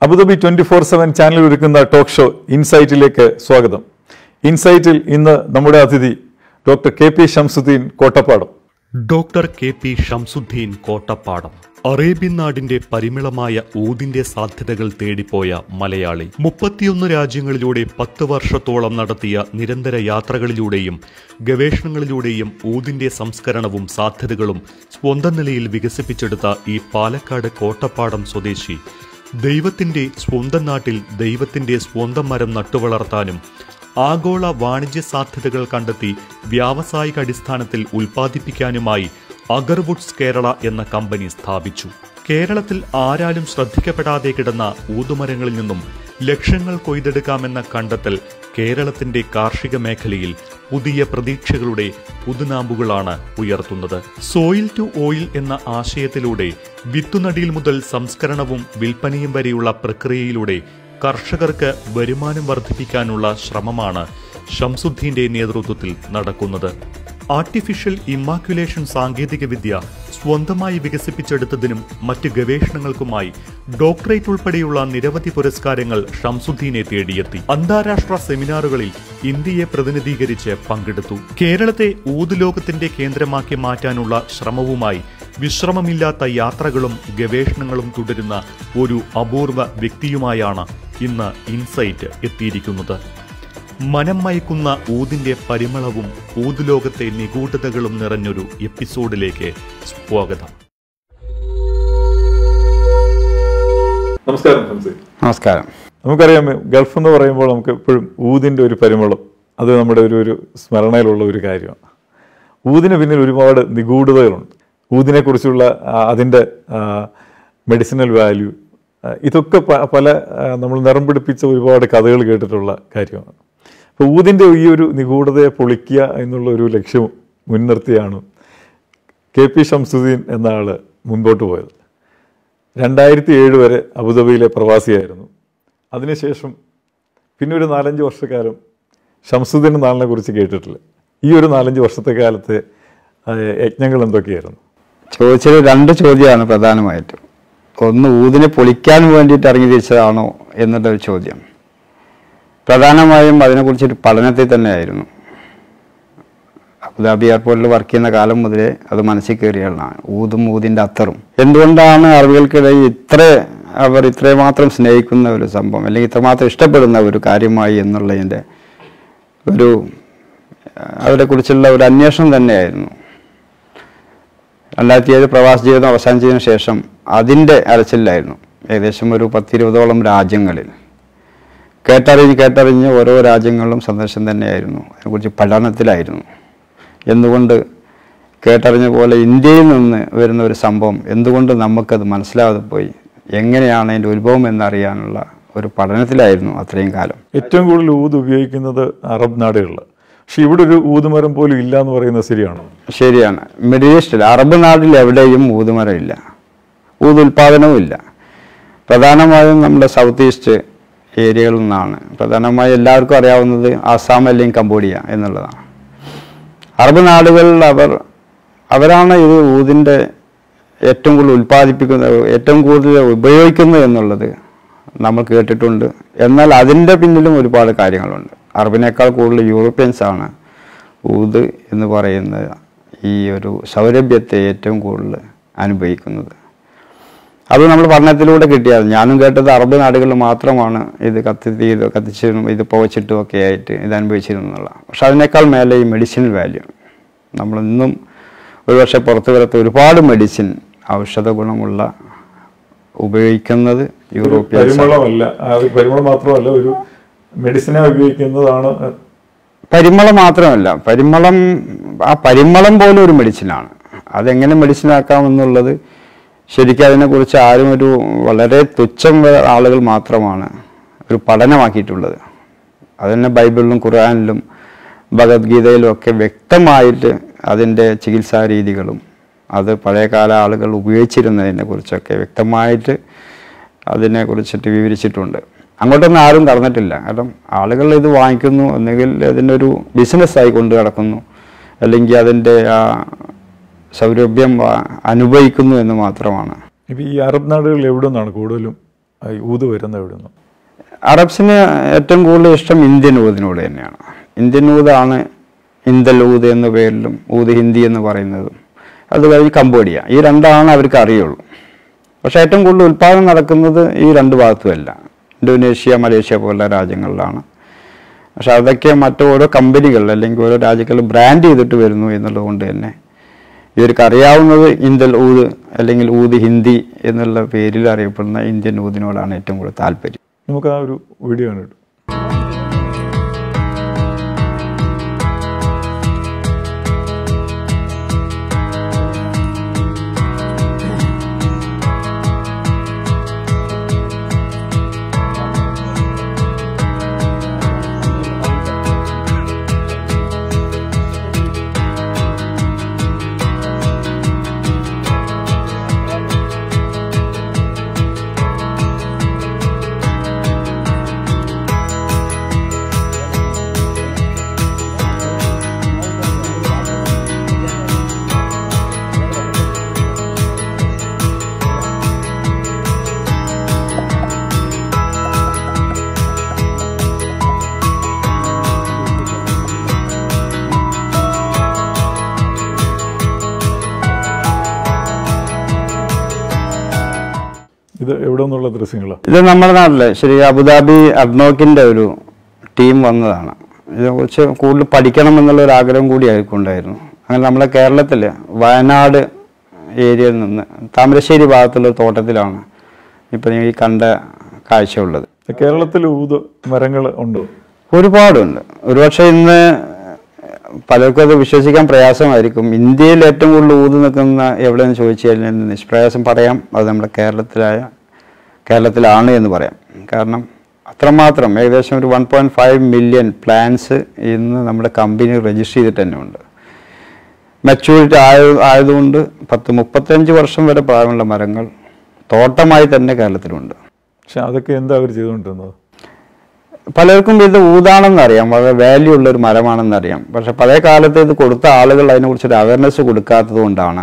Abu Dhabi twenty four seven channel ഒരുക്കുന്ന talk show ഇൻസൈറ്റിലേക്ക് സ്വാഗതം ഇൻസൈറ്റിൽ ഇന്ന് നമ്മുടെ അതിഥി doctor K P Shamsuddin Kottappadam doctor K P Shamsuddin Kottappadam Arabian നാടിന്റെ പരിമിളമായ ഊതിന്റെ സാധ്യതകൾ തേടിപ്പോയ മലയാളി മുപ്പത്തിയൊന്ന് രാജ്യങ്ങളിലൂടെ പത്ത് വർഷത്തോളം നടത്തിയ നിരന്തര യാത്രകളിലൂടെയും ഗവേഷണങ്ങളിലൂടെയും ഊതിന്റെ സംസ്കരണവും സാധ്യതകളും സ്വന്തം നിലയിൽ വികസിപ്പിച്ചെടുത്ത ഈ പാലക്കാട് കോട്ടപ്പാടം സ്വദേശി ദൈവത്തിന്റെ സ്വന്തം നാട്ടിൽ ദൈവത്തിന്റെ സ്വന്തം മരം നട്ടുവളർത്താനും ആഗോള വാണിജ്യ സാധ്യതകൾ കണ്ടെത്തി വ്യാവസായിക അടിസ്ഥാനത്തിൽ ഉൽപ്പാദിപ്പിക്കാനുമായി അഗർവുഡ്സ് കേരള എന്ന കമ്പനി സ്ഥാപിച്ചു കേരളത്തിൽ ആരാലും ശ്രദ്ധിക്കപ്പെടാതെ കിടന്ന ഊതുമരങ്ങളിൽ നിന്നും ലക്ഷങ്ങൾ കൊയ്തെടുക്കാമെന്ന കണ്ടെത്തൽ കേരളത്തിന്റെ കാർഷിക മേഖലയിൽ പുതിയ പ്രതീക്ഷകളുടെ പുതുനാമ്പുകളാണ് ഉയർത്തുന്നത് സോയിൽ ടു ഓയിൽ എന്ന ആശയത്തിലൂടെ വിത്തുനടിയിൽ മുതൽ സംസ്കരണവും വിൽപ്പനയും വരെയുള്ള പ്രക്രിയയിലൂടെ കർഷകർക്ക് വരുമാനം വർദ്ധിപ്പിക്കാനുള്ള ശ്രമമാണ് ഷംസുദ്ദീന്റെ നേതൃത്വത്തിൽ നടക്കുന്നത് ആർട്ടിഫിഷ്യൽ ഇമ്മാക്യുലേഷൻ സാങ്കേതികവിദ്യ സ്വന്തമായി വികസിപ്പിച്ചെടുത്തതിനും മറ്റ് ഗവേഷണങ്ങൾക്കുമായി ഡോക്ടറേറ്റ് ഉൾപ്പെടെയുള്ള നിരവധി പുരസ്കാരങ്ങൾ ഷംസുദ്ദീനെ തേടിയെത്തി അന്താരാഷ്ട്ര സെമിനാറുകളിൽ ഇന്ത്യയെ പ്രതിനിധീകരിച്ച് പങ്കെടുത്തു കേരളത്തെ ഊതുലോകത്തിന്റെ കേന്ദ്രമാക്കി മാറ്റാനുള്ള ശ്രമവുമായി വിശ്രമമില്ലാത്ത യാത്രകളും ഗവേഷണങ്ങളും തുടരുന്ന ഒരു അപൂർവ വ്യക്തിയുമായാണ് ഇന്ന് ഇൻസൈറ്റ് എത്തിയിരിക്കുന്നത് മനം മയക്കുന്ന ഊതിന്റെ പരിമളവും ഊതുലോകത്തെ നിഗൂഢതകളും നിറഞ്ഞൊരു എപ്പിസോഡിലേക്ക് സ്വാഗതം നമസ്കാരം ഷംസി നമസ്കാരം നമുക്കറിയാം ഗൾഫ് എന്ന് പറയുമ്പോൾ നമുക്ക് എപ്പോഴും ഊതിൻ്റെ ഒരു പരിമളം അത് നമ്മുടെ ഒരു ഒരു സ്മരണയിലുള്ള ഒരു കാര്യമാണ് ഊതിന് പിന്നിൽ ഒരുപാട് നിഗൂഢതകളുണ്ട് ഊതിനെക്കുറിച്ചുള്ള ആ, അതിൻ്റെ മെഡിസിനൽ വാല്യൂ ഇതൊക്കെ പ- പല ആ, നമ്മൾ നിറം പിടിപ്പിച്ച ഒരുപാട് കഥകൾ കേട്ടിട്ടുള്ള കാര്യമാണ് അപ്പോൾ ഊതിൻ്റെ ഈ ഒരു നിഗൂഢതയെ പൊളിക്കുക എന്നുള്ള ഒരു ലക്ഷ്യം മുൻനിർത്തിയാണ് കെ പി ഷംസുദ്ദീൻ എന്ന ആൾ മുൻപോട്ട് പോയത് രണ്ടായിരത്തി ഏഴ് വരെ അബുദാബിയിലെ പ്രവാസിയായിരുന്നു അതിനുശേഷം പിന്നെ ഒരു നാലഞ്ച് വർഷക്കാലം ഷംസുദ്ദീൻ നാളിനെ കുറിച്ച് കേട്ടിട്ടില്ല ഈ ഒരു നാലഞ്ച് വർഷത്തെ കാലത്തെ ആ, യജ്ഞങ്ങൾ എന്തൊക്കെയായിരുന്നു ചോദിച്ചത് രണ്ട് ചോദ്യമാണ് പ്രധാനമായിട്ടും ഒന്ന് ഊതിനെ പൊളിക്കാൻ വേണ്ടിയിട്ട് ഇറങ്ങി തിരിച്ചതാണോ എന്നുള്ള ഒരു ചോദ്യം പ്രധാനമായും അതിനെക്കുറിച്ചൊരു പഠനത്തിൽ തന്നെയായിരുന്നു അബുദാബി എയർപോർട്ടിൽ വർക്ക് ചെയ്യുന്ന കാലം മുതലേ അത് മനസ്സിൽ കയറിയാണ് ഊതും ഊതിൻ്റെ അത്തറും എന്തുകൊണ്ടാണ് അറബികൾക്കിടയിൽ ഇത്ര അവർ ഇത്രമാത്രം സ്നേഹിക്കുന്ന ഒരു സംഭവം അല്ലെങ്കിൽ ഇത്രമാത്രം ഇഷ്ടപ്പെടുന്ന ഒരു കാര്യമായി എന്നുള്ളതിൻ്റെ ഒരു അവരെക്കുറിച്ചുള്ള ഒരു അന്വേഷണം തന്നെയായിരുന്നു രണ്ടായിരത്തി ഏഴ് പ്രവാസ ജീവിതം അവസാനിച്ചതിന് ശേഷം അതിൻ്റെ അരച്ചിലായിരുന്നു ഏകദേശം ഒരു പത്തിരുപതോളം രാജ്യങ്ങളിൽ കേട്ടറിഞ്ഞ് കേട്ടറിഞ്ഞ് ഓരോ രാജ്യങ്ങളിലും സന്ദർശനം തന്നെയായിരുന്നു അതിനെക്കുറിച്ച് പഠനത്തിലായിരുന്നു എന്തുകൊണ്ട് കേട്ടറിഞ്ഞ പോലെ ഇന്ത്യയിൽ നിന്ന് വരുന്ന ഒരു സംഭവം എന്തുകൊണ്ട് നമുക്കത് മനസ്സിലാവാതെ പോയി എങ്ങനെയാണ് അതിൻ്റെ ഉത്ഭവം എന്നറിയാനുള്ള ഒരു പഠനത്തിലായിരുന്നു അത്രയും കാലം ഏറ്റവും കൂടുതൽ ഊത് ഉപയോഗിക്കുന്നത് അറബ് നാടുകളിൽ പക്ഷെ ഇവിടെ ഒരു ഊതുമരം പോലും ഇല്ല എന്ന് പറയുന്നത് ശരിയാണോ ശരിയാണ് മിഡിൽ ഈസ്റ്റിൽ അറബ് നാട്ടിൽ എവിടെയും ഊതുമരം ഇല്ല ഊത് ഉൽപാദനവും ഇല്ല പ്രധാനമായും നമ്മുടെ സൗത്ത് ഈസ്റ്റ് ഏരിയകളിൽ നിന്നാണ് പ്രധാനമായും എല്ലാവർക്കും അറിയാവുന്നത് ആസാം അല്ലെങ്കിൽ കംബോഡിയ എന്നുള്ളതാണ് അറബ് നാടുകളിൽ അവർ അവരാണ് ഇത് ഊതിൻ്റെ ഏറ്റവും കൂടുതൽ ഉൽപ്പാദിപ്പിക്കുന്നത് ഏറ്റവും കൂടുതൽ ഉപയോഗിക്കുന്നത് എന്നുള്ളത് നമ്മൾ കേട്ടിട്ടുണ്ട് എന്നാൽ അതിൻ്റെ പിന്നിലും ഒരുപാട് കാര്യങ്ങളുണ്ട് അറബിനേക്കാൾ കൂടുതൽ യൂറോപ്യൻസ് ആണ് ഊത് എന്ന് പറയുന്ന ഈ ഒരു സൗരഭ്യത്തെ ഏറ്റവും കൂടുതൽ അനുഭവിക്കുന്നത് അത് നമ്മൾ പഠനത്തിലൂടെ കിട്ടിയത് ഞാനും കേട്ടത് അറബ് നാടുകളിൽ മാത്രമാണ് ഇത് കത്തി ഇത് കത്തിച്ചിരുന്നു ഇത് പുകച്ചിട്ടും ഒക്കെ ആയിട്ട് ഇത് അനുഭവിച്ചിരുന്നുള്ള പക്ഷെ അതിനേക്കാൾ മേലെ ഈ മെഡിസിനൽ വാല്യൂ നമ്മൾ ഇന്നും ഒരുപക്ഷെ പുറത്തു വരത്ത ഒരുപാട് മെഡിസിൻ ഔഷധ ഗുണമുള്ള ഉപയോഗിക്കുന്നത് യൂറോപ്യൻസ് പരിമളമല്ല അത് പരിമളം മാത്രമല്ല ഒരു മെഡിസിനെ ഉപയോഗിക്കുന്നതാണ് പരിമളം മാത്രമല്ല പരിമളം ആ പരിമളം പോലും ഒരു മെഡിസിനാണ് അതെങ്ങനെ മെഡിസിനാക്കാമെന്നുള്ളത് ശരിക്കും അതിനെക്കുറിച്ച് ആരും ഒരു വളരെ തുച്ഛം വരെ ആളുകൾ മാത്രമാണ് ഒരു പഠനമാക്കിയിട്ടുള്ളത് അതുതന്നെ ബൈബിളിലും ഖുർആാനിലും ഭഗവത്ഗീതയിലും ഒക്കെ വ്യക്തമായിട്ട് അതിൻ്റെ ചികിത്സാ രീതികളും അത് പഴയകാല ആളുകൾ ഉപയോഗിച്ചിരുന്നതിനെ കുറിച്ചൊക്കെ വ്യക്തമായിട്ട് അതിനെക്കുറിച്ചിട്ട് വിവരിച്ചിട്ടുണ്ട് അങ്ങോട്ടൊന്നും ആരും കടന്നിട്ടില്ല കാരണം ആളുകൾ ഇത് വാങ്ങിക്കുന്നു ഒന്നുകിൽ അതിനൊരു ബിസിനസ്സായി കൊണ്ട് നടക്കുന്നു അല്ലെങ്കിൽ അതിൻ്റെ ആ സൗരഭ്യം ആ, അനുഭവിക്കുന്നു എന്ന് മാത്രമാണ് ഇപ്പം ഈ അറബ് നാടുകളിൽ എവിടെ നിന്നാണ് കൂടുതലും ഈ ഊത് വരുന്നത് എവിടെ നിന്നും അറബ്സിന് ഏറ്റവും കൂടുതൽ ഇഷ്ടം ഇന്ത്യൻ ഊതിനോട് തന്നെയാണ് ഇന്ത്യൻ ഊതാണ് ഇന്ദൽ ഊത് എന്ന പേരിലും ഊത് ഹിന്ദി എന്ന് പറയുന്നതും അത് കഴിഞ്ഞ് കംബോഡിയ ഈ രണ്ടാണ് അവർക്ക് അറിയുള്ളൂ പക്ഷേ ഏറ്റവും കൂടുതൽ ഉൽപ്പാദനം നടക്കുന്നത് ഈ രണ്ട് ഭാഗത്തുമല്ല ഇന്തോനേഷ്യ മലേഷ്യ പോലുള്ള രാജ്യങ്ങളിലാണ് പക്ഷെ അതൊക്കെ മറ്റു ഓരോ കമ്പനികൾ അല്ലെങ്കിൽ ഓരോ രാജ്യങ്ങൾ ബ്രാൻഡ് ചെയ്തിട്ട് വരുന്നു എന്നുള്ളത് കൊണ്ട് തന്നെ ഇവർക്ക് അറിയാവുന്നത് ഇന്ത്യൻ ഊത് അല്ലെങ്കിൽ ഊത് ഹിന്ദി എന്നുള്ള പേരിൽ അറിയപ്പെടുന്ന ഇന്ത്യൻ ഊതിനോടാണ് ഏറ്റവും കൂടുതൽ താല്പര്യം നമുക്ക് ആ ഒരു വീഡിയോ കണ്ടിട്ട് ഇത് എവിടെ നിന്നുള്ള ദൃശ്യങ്ങളാണ് ഇത് നമ്മുടെ നാട്ടിലെ ശരി അബുദാബി അബ്നോക്കിൻ്റെ ഒരു ടീം വന്നതാണ് ഇതിനെക്കുറിച്ച് കൂടുതൽ പഠിക്കണം എന്നുള്ള ഒരു ആഗ്രഹം കൂടി അവർക്കുണ്ടായിരുന്നു അങ്ങനെ നമ്മളെ കേരളത്തിൽ വയനാട് ഏരിയയിൽ നിന്ന് താമരശ്ശേരി ഭാഗത്തുള്ള ഒരു തോട്ടത്തിലാണ് ഇപ്പം ഈ കണ്ട കാഴ്ചയുള്ളത് കേരളത്തിൽ ഊത് മരങ്ങൾ ഉണ്ടോ ഒരുപാടുണ്ട് ഒരുപക്ഷെ ഇന്ന് പലർക്കും അത് വിശ്വസിക്കാൻ പ്രയാസമായിരിക്കും ഇന്ത്യയിൽ ഏറ്റവും കൂടുതൽ ഊത് നിൽക്കുന്ന എവിടെയെന്ന് ചോദിച്ചു കഴിഞ്ഞാൽ നിഷ്പ്രയാസം പറയാം അത് നമ്മുടെ കേരളത്തിലായ കേരളത്തിലാണ് എന്ന് പറയാം കാരണം അത്രമാത്രം ഏകദേശം ഒരു one point five million plans ഇന്ന് നമ്മുടെ കമ്പനി രജിസ്റ്റർ ചെയ്തിട്ട് തന്നെ ഉണ്ട് മെച്യൂരിറ്റി ആയ ആയതുകൊണ്ട് പത്ത് മുപ്പത്തഞ്ച് വർഷം വരെ പ്രായമുള്ള മരങ്ങൾ തോട്ടമായി തന്നെ കേരളത്തിലുണ്ട് പക്ഷെ അതൊക്കെ എന്താ അവർ ചെയ്തുകൊണ്ടിരുന്നത് പലർക്കും ഇത് ഊതാണെന്നറിയാം വളരെ വാല്യൂ ഉള്ള ഒരു മരമാണെന്നറിയാം പക്ഷെ പഴയ കാലത്ത് ഇത് കൊടുത്ത ആളുകൾ അതിനെക്കുറിച്ചൊരു അവയർനെസ് കൊടുക്കാത്തത് കൊണ്ടാണ്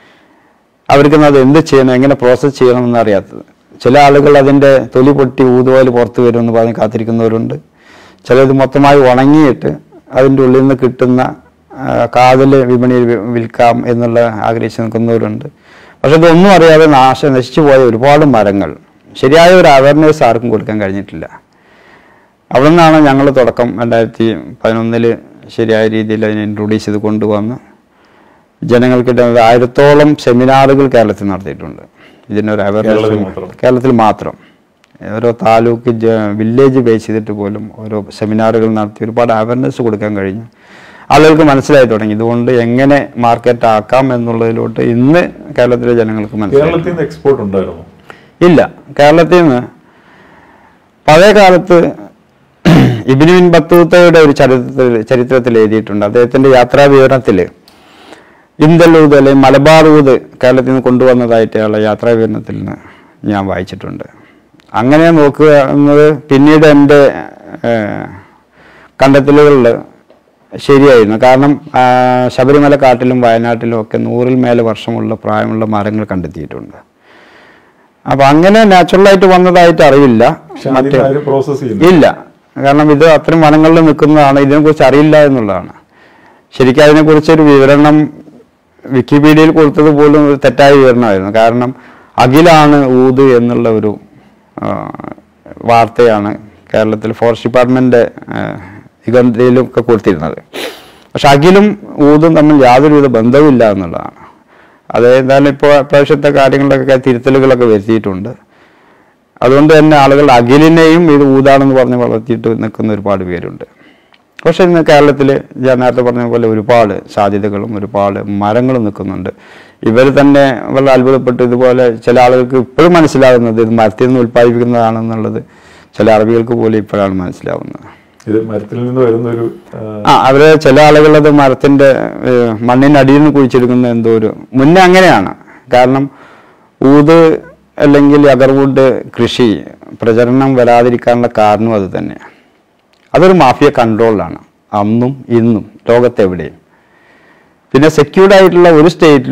അവർക്ക് അത് എന്ത് ചെയ്യണം എങ്ങനെ പ്രോസസ്സ് ചെയ്യണമെന്ന് അറിയാത്തത് ചില ആളുകൾ അതിൻ്റെ തൊലി പൊട്ടി ഊതുപോലെ പുറത്ത് വരുമെന്ന് പറഞ്ഞ് കാത്തിരിക്കുന്നവരുണ്ട് ചിലത് മൊത്തമായി ഉണങ്ങിയിട്ട് അതിൻ്റെ ഉള്ളിൽ നിന്ന് കിട്ടുന്ന ആ, കാതല് വിപണിയിൽ വി- വിൽക്കാം എന്നുള്ള ആഗ്രഹിച്ച് നിൽക്കുന്നവരുണ്ട് പക്ഷെ ഇതൊന്നും അറിയാതെ നാശ നശിച്ചു പോയ ഒരുപാട് മരങ്ങൾ ശരിയായ ഒരു അവയർനെസ് ആർക്കും കൊടുക്കാൻ കഴിഞ്ഞിട്ടില്ല അവിടെ നിന്നാണ് ഞങ്ങൾ തുടക്കം രണ്ടായിരത്തി പതിനൊന്നില് ശരിയായ രീതിയിൽ അതിനെ ഇൻട്രൊഡ്യൂസ് ചെയ്ത് കൊണ്ടുവന്ന് ജനങ്ങൾക്കിടെ ഒരു ആയിരത്തോളം സെമിനാറുകൾ കേരളത്തിൽ നടത്തിയിട്ടുണ്ട് ഇതിനൊരു കേരളത്തിൽ അവയർനെസ് മാത്രം? കേരളത്തിൽ മാത്രം ഓരോ താലൂക്ക് ജ- വില്ലേജ് ബേസ് ചെയ്തിട്ട് പോലും ഓരോ സെമിനാറുകൾ നടത്തി ഒരുപാട് അവയർനെസ് കൊടുക്കാൻ കഴിഞ്ഞു ആളുകൾക്ക് മനസ്സിലായി തുടങ്ങി ഇതുകൊണ്ട് എങ്ങനെ മാർക്കറ്റ് ആക്കാം എന്നുള്ളതിലോട്ട് ഇന്ന് കേരളത്തിലെ ജനങ്ങൾക്ക് മനസ്സിലായി കേരളത്തിൽ നിന്ന് എക്സ്പോർട്ട് ഉണ്ടായിരുന്നു ഇല്ല കേരളത്തിൽ നിന്ന് പഴയ കാലത്ത് ഇബിനുവിൻ ബത്തൂത്തയുടെ ഒരു ചരിത്രത്തിൽ ചരിത്രത്തിൽ എഴുതിയിട്ടുണ്ട് അദ്ദേഹത്തിന്റെ യാത്രാ വിവരണത്തിൽ ഇന്ദലൂത് അല്ലെങ്കിൽ മലബാർ ഊത് കേരളത്തിൽ നിന്ന് കൊണ്ടുവന്നതായിട്ടുള്ള യാത്രാ വിവരണത്തിൽ നിന്ന് ഞാൻ വായിച്ചിട്ടുണ്ട് അങ്ങനെ നോക്കുക എന്നത് പിന്നീട് എൻ്റെ കണ്ടെത്തലുകളിൽ ശരിയായിരുന്നു കാരണം ആ, ശബരിമല കാട്ടിലും വയനാട്ടിലും ഒക്കെ നൂറിൽ മേലെ വർഷമുള്ള പ്രായമുള്ള മരങ്ങൾ കണ്ടെത്തിയിട്ടുണ്ട് അപ്പൊ അങ്ങനെ നാച്ചുറലായിട്ട് വന്നതായിട്ട് അറിവില്ല പക്ഷെ അതിന് ആരും പ്രോസസ് ചെയ്യുന്നു ഇല്ല കാരണം ഇത് അത്രയും വനങ്ങളിൽ നിൽക്കുന്നതാണ് ഇതിനെക്കുറിച്ച് അറിയില്ല എന്നുള്ളതാണ് ശരിക്കും അതിനെക്കുറിച്ച് ഒരു വിവരണം വിക്കിപീഡിയയിൽ കൊടുത്തത് പോലും ഒരു തെറ്റായ വിവരണമായിരുന്നു കാരണം അഖിലാണ് ഊത് എന്നുള്ള ഒരു ആ, വാർത്തയാണ് കേരളത്തിൽ ഫോറസ്റ്റ് ഡിപ്പാർട്ട്മെന്റ് നിഗന്ധയിലും ഒക്കെ കൊടുത്തിരുന്നത് പക്ഷെ അഖിലും ഊതും തമ്മിൽ യാതൊരുവിധ ബന്ധവുമില്ല എന്നുള്ളതാണ് അത് എന്തായാലും ഇപ്പോൾ പ്രാവശ്യത്തെ കാര്യങ്ങളിലൊക്കെ തിരുത്തലുകളൊക്കെ വരുത്തിയിട്ടുണ്ട് അതുകൊണ്ട് തന്നെ ആളുകൾ അഖിലിനെയും ഇത് ഊതാണെന്ന് പറഞ്ഞ് വളർത്തിയിട്ട് നിൽക്കുന്ന ഒരുപാട് പേരുണ്ട് പക്ഷെ ഇന്ന് കേരളത്തിൽ ഞാൻ നേരത്തെ പറഞ്ഞ പോലെ ഒരുപാട് സാധ്യതകളും ഒരുപാട് മരങ്ങളും നിൽക്കുന്നുണ്ട് ഇവർ തന്നെ വളരെ അത്ഭുതപ്പെട്ട് ഇതുപോലെ ചില ആളുകൾക്ക് ഇപ്പോഴും മനസ്സിലാകുന്നത് ഇത് മരത്തിൽ നിന്ന് ഉൽപ്പാദിപ്പിക്കുന്നതാണെന്നുള്ളത് ചില അറബികൾക്ക് പോലും ഇപ്പോഴാണ് മനസ്സിലാവുന്നത് ഇത് മരത്തിൽ നിന്ന് വരുന്ന ഒരു ആ, ആ അവര് ചില ആളുകളത് മരത്തിന്റെ ഏഹ്, മണ്ണിനടിയിൽ നിന്ന് കുഴിച്ചെടുക്കുന്ന എന്തോ ഒരു മുന്നേ അങ്ങനെയാണ് കാരണം ഊത് അല്ലെങ്കിൽ അഗർവുഡ് കൃഷി പ്രചരണം വരാതിരിക്കാനുള്ള കാരണം അത് തന്നെയാണ് അതൊരു മാഫിയ കൺട്രോളിലാണ് അന്നും ഇന്നും ലോകത്തെവിടെയും പിന്നെ സെക്യൂർഡ് ആയിട്ടുള്ള ഒരു സ്റ്റേറ്റിലും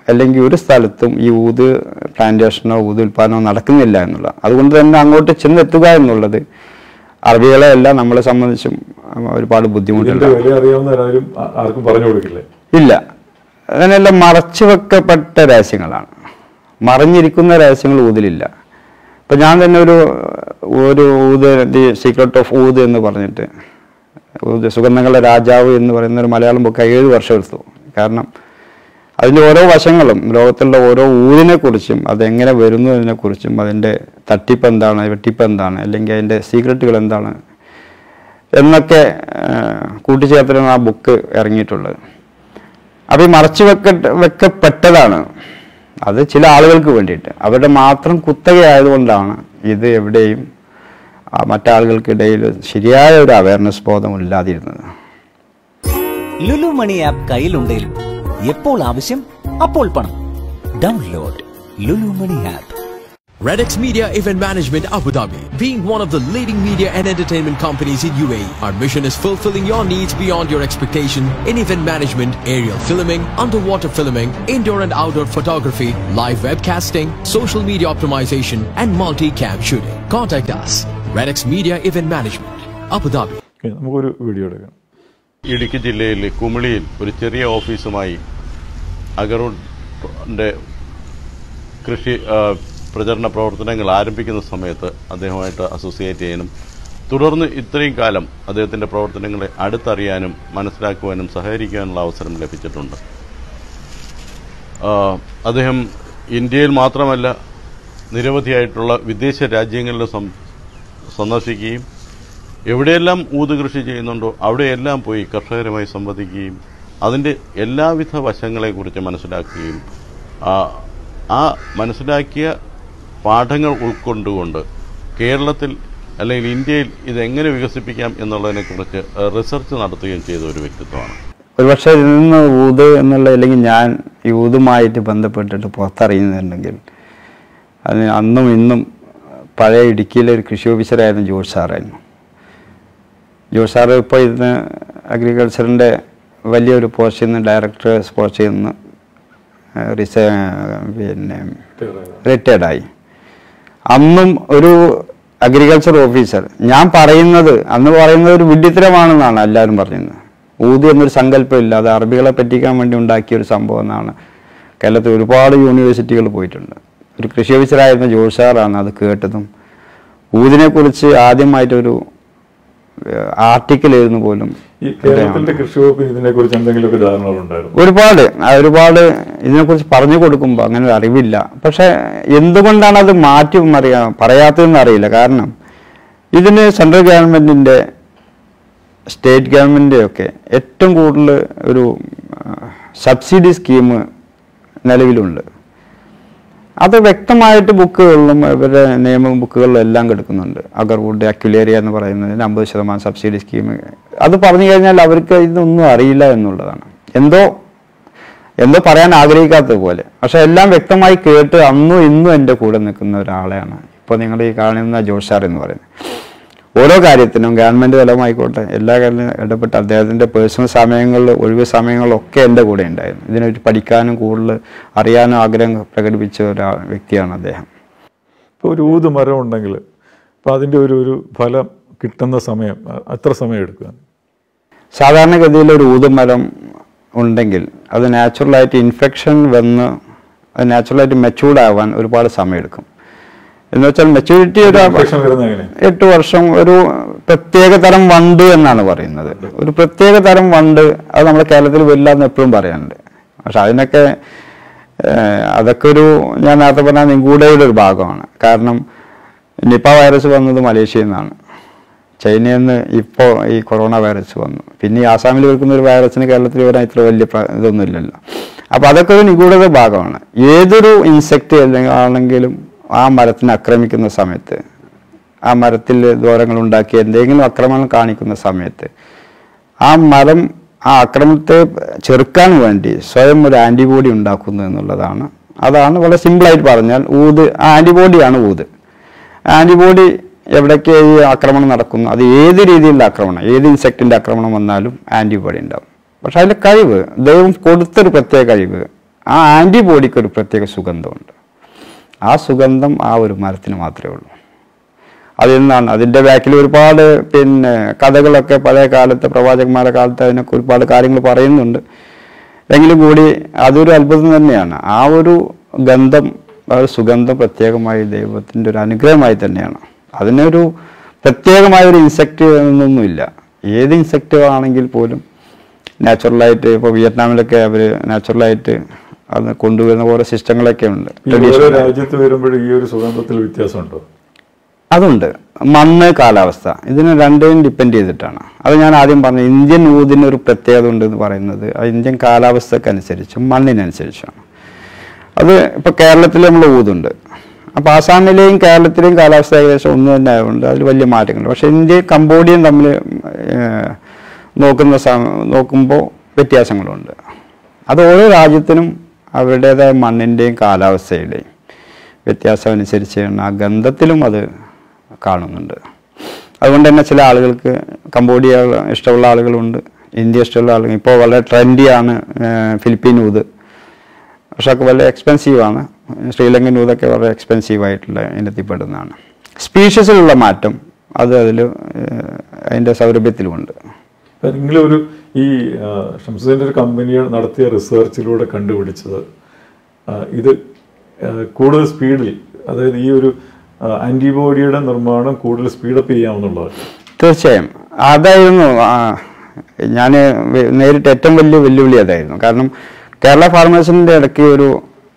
അല്ലെങ്കിൽ ഒരു സ്ഥലത്തും ഈ ഊത് പ്ലാന്റേഷനോ ഊത് ഉൽപ്പാദനമോ നടക്കുന്നില്ല എന്നുള്ള അതുകൊണ്ട് തന്നെ അങ്ങോട്ട് ചെന്നെത്തുക എന്നുള്ളത് അറബികളെ എല്ലാം നമ്മളെ സംബന്ധിച്ചും ഒരുപാട് ഇതിന്റെ ബുദ്ധിമുട്ടുണ്ട് വില അറിയാവുന്നവരാരും ആ- ആർക്കും പറഞ്ഞു കൊടുക്കില്ലേ ഇല്ല അതിനെല്ലാം മറച്ചു വെക്കപ്പെട്ട രഹസ്യങ്ങളാണ് മറിഞ്ഞിരിക്കുന്ന രഹസ്യങ്ങൾ ഊതിലില്ല ഇപ്പം ഞാൻ തന്നെ ഒരു ഒരു oud the secret of oud എന്ന് പറഞ്ഞിട്ട് ഊത് സുഗന്ധങ്ങളുടെ രാജാവ് എന്ന് പറയുന്ന ഒരു മലയാളം ബുക്ക് ഏഴ് വർഷം എടുത്തു കാരണം അതിൻ്റെ ഓരോ വശങ്ങളും ലോകത്തുള്ള ഓരോ ഊതിനെ കുറിച്ചും അതെങ്ങനെ വരുന്നു എന്നതിനെക്കുറിച്ചും അതിൻ്റെ തട്ടിപ്പ് എന്താണ് വെട്ടിപ്പ് എന്താണ് അല്ലെങ്കിൽ അതിൻ്റെ സീക്രട്ടുകൾ എന്താണ് എന്നൊക്കെ ആ, കൂട്ടിച്ചേർത്താണ് ആ ബുക്ക് ഇറങ്ങിയിട്ടുള്ളത് അപ്പോൾ ഈ മറച്ചു വെക്ക വെക്കപ്പെട്ടതാണ് അത് ചില ആളുകൾക്ക് വേണ്ടിയിട്ട് അവരുടെ മാത്രം കുത്തകയായതുകൊണ്ടാണ് ഇത് എവിടെയും ആ, മറ്റാളുകൾക്കിടയിൽ ശരിയായ ഒരു അവയർനെസ് ബോധം ഇല്ലാതിരുന്നത് ലുലു മണി ആപ്പ് കയ്യിലുണ്ടെങ്കിലും എപ്പോൾ ആവശ്യം അപ്പോൾ പണം download Lulu money app Radix Media Event Management Abu Dhabi. Being one of the leading media and entertainment companies in UAE, our mission is fulfilling your needs beyond your expectation in event management, aerial filming, underwater filming, indoor and outdoor photography, live webcasting, social media optimization, and multi-cam shooting. Contact us. Radix Media Event Management, Abu Dhabi. Okay, നമുക്കൊരു video എടുക്കാം ഇടുക്കി ജില്ലയിൽ കുമിളിയിൽ ഒരു ചെറിയ ഓഫീസുമായി അഗറോഡിൻ്റെ കൃഷി ആ, പ്രചരണ പ്രവർത്തനങ്ങൾ ആരംഭിക്കുന്ന സമയത്ത് അദ്ദേഹമായിട്ട് അസോസിയേറ്റ് ചെയ്യാനും തുടർന്ന് ഇത്രയും കാലം അദ്ദേഹത്തിൻ്റെ പ്രവർത്തനങ്ങളെ അടുത്തറിയാനും മനസ്സിലാക്കുവാനും സഹകരിക്കാനുള്ള അവസരം ലഭിച്ചിട്ടുണ്ട് ആ, അദ്ദേഹം ഇന്ത്യയിൽ മാത്രമല്ല നിരവധിയായിട്ടുള്ള വിദേശ രാജ്യങ്ങളിൽ സം- സന്ദർശിക്കുകയും എവിടെയെല്ലാം ഊത് കൃഷി ചെയ്യുന്നുണ്ടോ അവിടെയെല്ലാം പോയി കർഷകരുമായി സംവദിക്കുകയും അതിൻ്റെ എല്ലാവിധ വശങ്ങളെക്കുറിച്ച് മനസ്സിലാക്കുകയും ആ ആ മനസ്സിലാക്കിയ പാഠങ്ങൾ ഉൾക്കൊണ്ടുകൊണ്ട് കേരളത്തിൽ അല്ലെങ്കിൽ ഇന്ത്യയിൽ ഇതെങ്ങനെ വികസിപ്പിക്കാം എന്നുള്ളതിനെക്കുറിച്ച് റിസർച്ച് നടത്തുകയും ചെയ്ത ഒരു വ്യക്തിത്വമാണ് ഒരുപക്ഷെ ഇതിൽ നിന്ന് ഊത് എന്നുള്ള അല്ലെങ്കിൽ ഞാൻ ഈ ഊതുമായിട്ട് ബന്ധപ്പെട്ടിട്ട് പുറത്തറിയുന്നുണ്ടെങ്കിൽ അതിന് അന്നും ഇന്നും പഴയ ഇടുക്കിയിലെ ഒരു കൃഷി ഓഫീസറായിരുന്നു ജോർജ് സാറായിരുന്നു ജോർജ് സാറ് ഇപ്പോൾ ഇന്ന് അഗ്രികൾച്ചറിൻ്റെ വലിയൊരു പോസ്റ്റിൽ നിന്ന് ഡയറക്ടർ പോസ്റ്റിൽ നിന്ന് റിസ പിന്നെ റിട്ടയർഡായി അന്നും ഒരു അഗ്രികൾച്ചർ ഓഫീസർ ഞാൻ പറയുന്നത് അന്ന് പറയുന്നത് ഒരു വിഡ്ഢിത്തരമാണെന്നാണ് എല്ലാവരും പറഞ്ഞിരുന്നത് ഊതി എന്നൊരു സങ്കല്പമില്ല അത് അറബികളെ പറ്റിക്കാൻ വേണ്ടി ഉണ്ടാക്കിയ ഒരു സംഭവം എന്നാണ് കേരളത്തിൽ ഒരുപാട് യൂണിവേഴ്സിറ്റികൾ പോയിട്ടുണ്ട് ഒരു കൃഷി ഓഫീസറായിരുന്ന ജോഷ് സാറാണ് അത് കേട്ടതും ഊതിനെക്കുറിച്ച് ആദ്യമായിട്ടൊരു ആർട്ടിക്കിൾ എഴുതുന്ന പോലും ഈ കേരളത്തിന്റെ കൃഷി വകുപ്പിന് ഇതിനെക്കുറിച്ച് എന്തെങ്കിലുമൊക്കെ ധാരണകളുണ്ടായിരുന്നു ഒരുപാട് ആ ഒരുപാട് ഇതിനെക്കുറിച്ച് പറഞ്ഞു കൊടുക്കുമ്പോൾ അങ്ങനെ ഒരു അറിവില്ല പക്ഷെ എന്തുകൊണ്ടാണ് അത് മാറ്റി അറിയാ പറയാത്തതെന്ന് അറിയില്ല കാരണം ഇതിന് സെൻട്രൽ ഗവൺമെന്റിന്റെ സ്റ്റേറ്റ് ഗവൺമെന്റിന്റെ ഒക്കെ ഏറ്റവും കൂടുതൽ ഒരു സബ്സിഡി സ്കീം നിലവിലുണ്ട് അത് വ്യക്തമായിട്ട് ബുക്കുകളിലും ഇവരുടെ നിയമ ബുക്കുകളിലും എല്ലാം കിടക്കുന്നുണ്ട് അഗർവുഡ് അക്യുലേറിയ എന്ന് പറയുന്നതിന് അമ്പത് ശതമാനം സബ്സിഡി സ്കീം അത് പറഞ്ഞു കഴിഞ്ഞാൽ അവർക്ക് ഇതൊന്നും അറിയില്ല എന്നുള്ളതാണ് എന്തോ എന്തോ പറയാൻ ആഗ്രഹിക്കാത്തത് പോലെ പക്ഷെ എല്ലാം വ്യക്തമായി കേട്ട് അന്നും ഇന്നും എൻ്റെ കൂടെ നിൽക്കുന്ന ഒരാളെയാണ് ഇപ്പോൾ നിങ്ങൾ ഈ കാണുന്ന ജോഷാർ എന്ന് പറയുന്നത് ഓരോ കാര്യത്തിനും ഗവൺമെൻറ് തലമായിക്കോട്ടെ എല്ലാ കാര്യത്തിലും ഇടപെട്ട് അദ്ദേഹത്തിൻ്റെ പേഴ്സണൽ സമയങ്ങളിൽ ഒഴിവ് സമയങ്ങളിലൊക്കെ എൻ്റെ കൂടെ ഉണ്ടായിരുന്നു ഇതിനെപ്പറ്റി പഠിക്കാനും കൂടുതൽ അറിയാനും ആഗ്രഹം പ്രകടിപ്പിച്ച ഒരു വ്യക്തിയാണ് അദ്ദേഹം ഇപ്പോൾ ഒരു ഊത് മരം ഉണ്ടെങ്കിൽ അപ്പോൾ അതിൻ്റെ ഒരു ഒരു ഫലം കിട്ടുന്ന സമയം അ- എത്ര സമയം എടുക്കുക സാധാരണഗതിയിൽ ഒരു ഊതുമരം ഉണ്ടെങ്കിൽ അത് നാച്ചുറലായിട്ട് ഇൻഫെക്ഷൻ വന്ന് അത് നാച്ചുറലായിട്ട് മെച്ചൂർഡ് ആവാൻ ഒരുപാട് സമയമെടുക്കും എന്ന് വെച്ചാൽ മെച്ചൂരിറ്റി ഒരു ഇൻഫെക്ഷൻ വരുന്നത് എങ്ങനെ എട്ട് വർഷം ഒരു പ്രത്യേക തരം വണ്ട് എന്നാണ് പറയുന്നത് ഒരു പ്രത്യേക തരം വണ്ട് അത് നമ്മുടെ കേരളത്തിൽ വരില്ല എന്ന് എപ്പോഴും പറയാനുണ്ട് പക്ഷെ അതിനൊക്കെ ഏഹ്, അതൊക്കെ ഒരു ഞാൻ നേരത്തെ പറഞ്ഞ നിഗൂഢയുടെ ഒരു ഭാഗമാണ് കാരണം നിപ്പ വൈറസ് വന്നത് മലേഷ്യയിൽ നിന്നാണ് ചൈനയിൽ നിന്ന് ഇപ്പോൾ ഈ കൊറോണ വൈറസ് വന്നു പിന്നെ ഈ ആസാമിൽ വെക്കുന്ന ഒരു വൈറസിന് കേരളത്തിൽ വരാൻ ഇത്ര വലിയ പ്ര- ഇതൊന്നും ഇല്ലല്ലോ അപ്പോൾ അതൊക്കെ ഒരു നിഗൂഢത ഭാഗമാണ് ഏതൊരു ഇൻസെക്റ്റ് അല്ലെങ്കിൽ ആണെങ്കിലും ആ മരത്തിനെ ആക്രമിക്കുന്ന സമയത്ത് ആ മരത്തിൽ ദ്വാരങ്ങൾ ഉണ്ടാക്കി എന്തെങ്കിലും ആക്രമണം കാണിക്കുന്ന സമയത്ത് ആ മരം ആ ആക്രമണത്തെ ചെറുക്കാൻ വേണ്ടി സ്വയം ഒരു ആൻറ്റിബോഡി ഉണ്ടാക്കുന്നു എന്നുള്ളതാണ് അതാണ് വളരെ സിമ്പിളായിട്ട് പറഞ്ഞാൽ ഊത് ആ ആൻറ്റിബോഡിയാണ് ഊത് ആൻറ്റിബോഡി എവിടേക്ക് ഈ ആക്രമണം നടക്കുന്നു അത് ഏത് രീതിയിലുള്ള ആക്രമണം ഏത് ഇൻസെക്റ്റിൻ്റെ ആക്രമണം വന്നാലും ആൻറ്റിബോഡി ഉണ്ടാവും പക്ഷെ അതിൻ്റെ കഴിവ് ദൈവം കൊടുത്തൊരു പ്രത്യേക കഴിവ് ആ ആൻറ്റിബോഡിക്ക് ഒരു പ്രത്യേക സുഗന്ധമുണ്ട് ആ സുഗന്ധം ആ ഒരു മരത്തിന് മാത്രമേ ഉള്ളൂ അതിൽ നിന്നാണ് അതിൻ്റെ ബാക്കിൽ ഒരുപാട് പിന്നെ കഥകളൊക്കെ പഴയ കാലത്ത് പ്രവാചകന്മാരുടെ കാലത്ത് അതിനൊക്കെ ഒരുപാട് കാര്യങ്ങൾ പറയുന്നുണ്ട് എങ്കിലും കൂടി അതൊരു അത്ഭുതം തന്നെയാണ് ആ ഒരു ഗന്ധം ആ ഒരു സുഗന്ധം പ്രത്യേകമായി ദൈവത്തിൻ്റെ ഒരു അനുഗ്രഹമായി തന്നെയാണ് അതിനൊരു പ്രത്യേകമായ ഒരു ഇൻസെക്റ്റ് എന്നൊന്നുമില്ല ഏത് ഇൻസെക്റ്റ് ആണെങ്കിൽ പോലും നാച്ചുറലായിട്ട് ഇപ്പോൾ വിയറ്റ്നാമിലൊക്കെ അവർ നാച്ചുറലായിട്ട് അത് കൊണ്ടുവരുന്ന ഓരോ സിസ്റ്റങ്ങളൊക്കെ ഉണ്ട് ഈ ഓരോ Traditional ആയിട്ട്. രാജ്യത്ത് വരുമ്പോഴും ഈ ഒരു സുഗന്ധത്തിൽ വ്യത്യാസമുണ്ടോ അതുണ്ട് മണ്ണ് കാലാവസ്ഥ ഇതിന് രണ്ടിനും ഡിപ്പെൻഡ് ചെയ്തിട്ടാണ് അത് ഞാൻ ആദ്യം പറഞ്ഞു ഇന്ത്യൻ ഊതിന് ഒരു പ്രത്യേകത ഉണ്ട് എന്ന് പറയുന്നത് അത് ഇന്ത്യൻ കാലാവസ്ഥക്കനുസരിച്ചും മണ്ണിനനുസരിച്ചാണ് അത് ഇപ്പോൾ കേരളത്തിൽ നമ്മൾ ഊതുണ്ട് അപ്പോൾ ആസാമിലെയും കേരളത്തിലെയും കാലാവസ്ഥ ഏകദേശം ഒന്ന് തന്നെ ആയതുകൊണ്ട് അതിൽ വലിയ മാറ്റങ്ങളുണ്ട് പക്ഷേ ഇന്ത്യയും കംബോഡിയയും തമ്മിൽ ഏഹ്, നോക്കുന്ന സമ- നോക്കുമ്പോൾ വ്യത്യാസങ്ങളുണ്ട് അത് ഓരോ രാജ്യത്തിനും അവരുടേതായ മണ്ണിൻ്റെയും കാലാവസ്ഥയുടെയും വ്യത്യാസം അനുസരിച്ചാണ് ആ ഗന്ധത്തിലും അത് കാണുന്നുണ്ട് അതുകൊണ്ട് തന്നെ ചില ആളുകൾക്ക് കംബോഡിയ ഇഷ്ടമുള്ള ആളുകളുണ്ട് ഇന്ത്യ ഇഷ്ടമുള്ള ആളുകൾ ഇപ്പോൾ വളരെ ട്രെൻഡിയാണ് ഫിലിപ്പീൻ ഊത് പക്ഷെ ഒക്കെ വളരെ എക്സ്പെൻസീവ് ആണ് ശ്രീലങ്കൻ ഊതൊക്കെ വളരെ എക്സ്പെൻസീവ് ആയിട്ടുള്ള ഇനത്തിൽപ്പെടുന്നതാണ് സ്പീഷ്യസിലുള്ള മാറ്റം അത് അതിൽ അതിൻ്റെ സൗരഭ്യത്തിലുമുണ്ട് ഇപ്പം നിങ്ങളൊരു ഈ ആ, ഷംസുദ്ദീൻ്റെ ഒരു കമ്പനി നടത്തിയ റിസർച്ചിലൂടെ കണ്ടുപിടിച്ചത് ആ, ഇത് ആ, കൂടുതൽ സ്പീഡിൽ അതായത് ഈ ഒരു ആൻറ്റിബോഡിയുടെ നിർമ്മാണം കൂടുതൽ സ്പീഡപ്പ് ചെയ്യാമെന്നുള്ളത് തീർച്ചയായും അതായിരുന്നു ഞാൻ നേരിട്ട് ഏറ്റവും വലിയ വെല്ലുവിളി അതായിരുന്നു കാരണം കേരള ഫാർമേഴ്സിൻ്റെ ഇടയ്ക്ക് ഒരു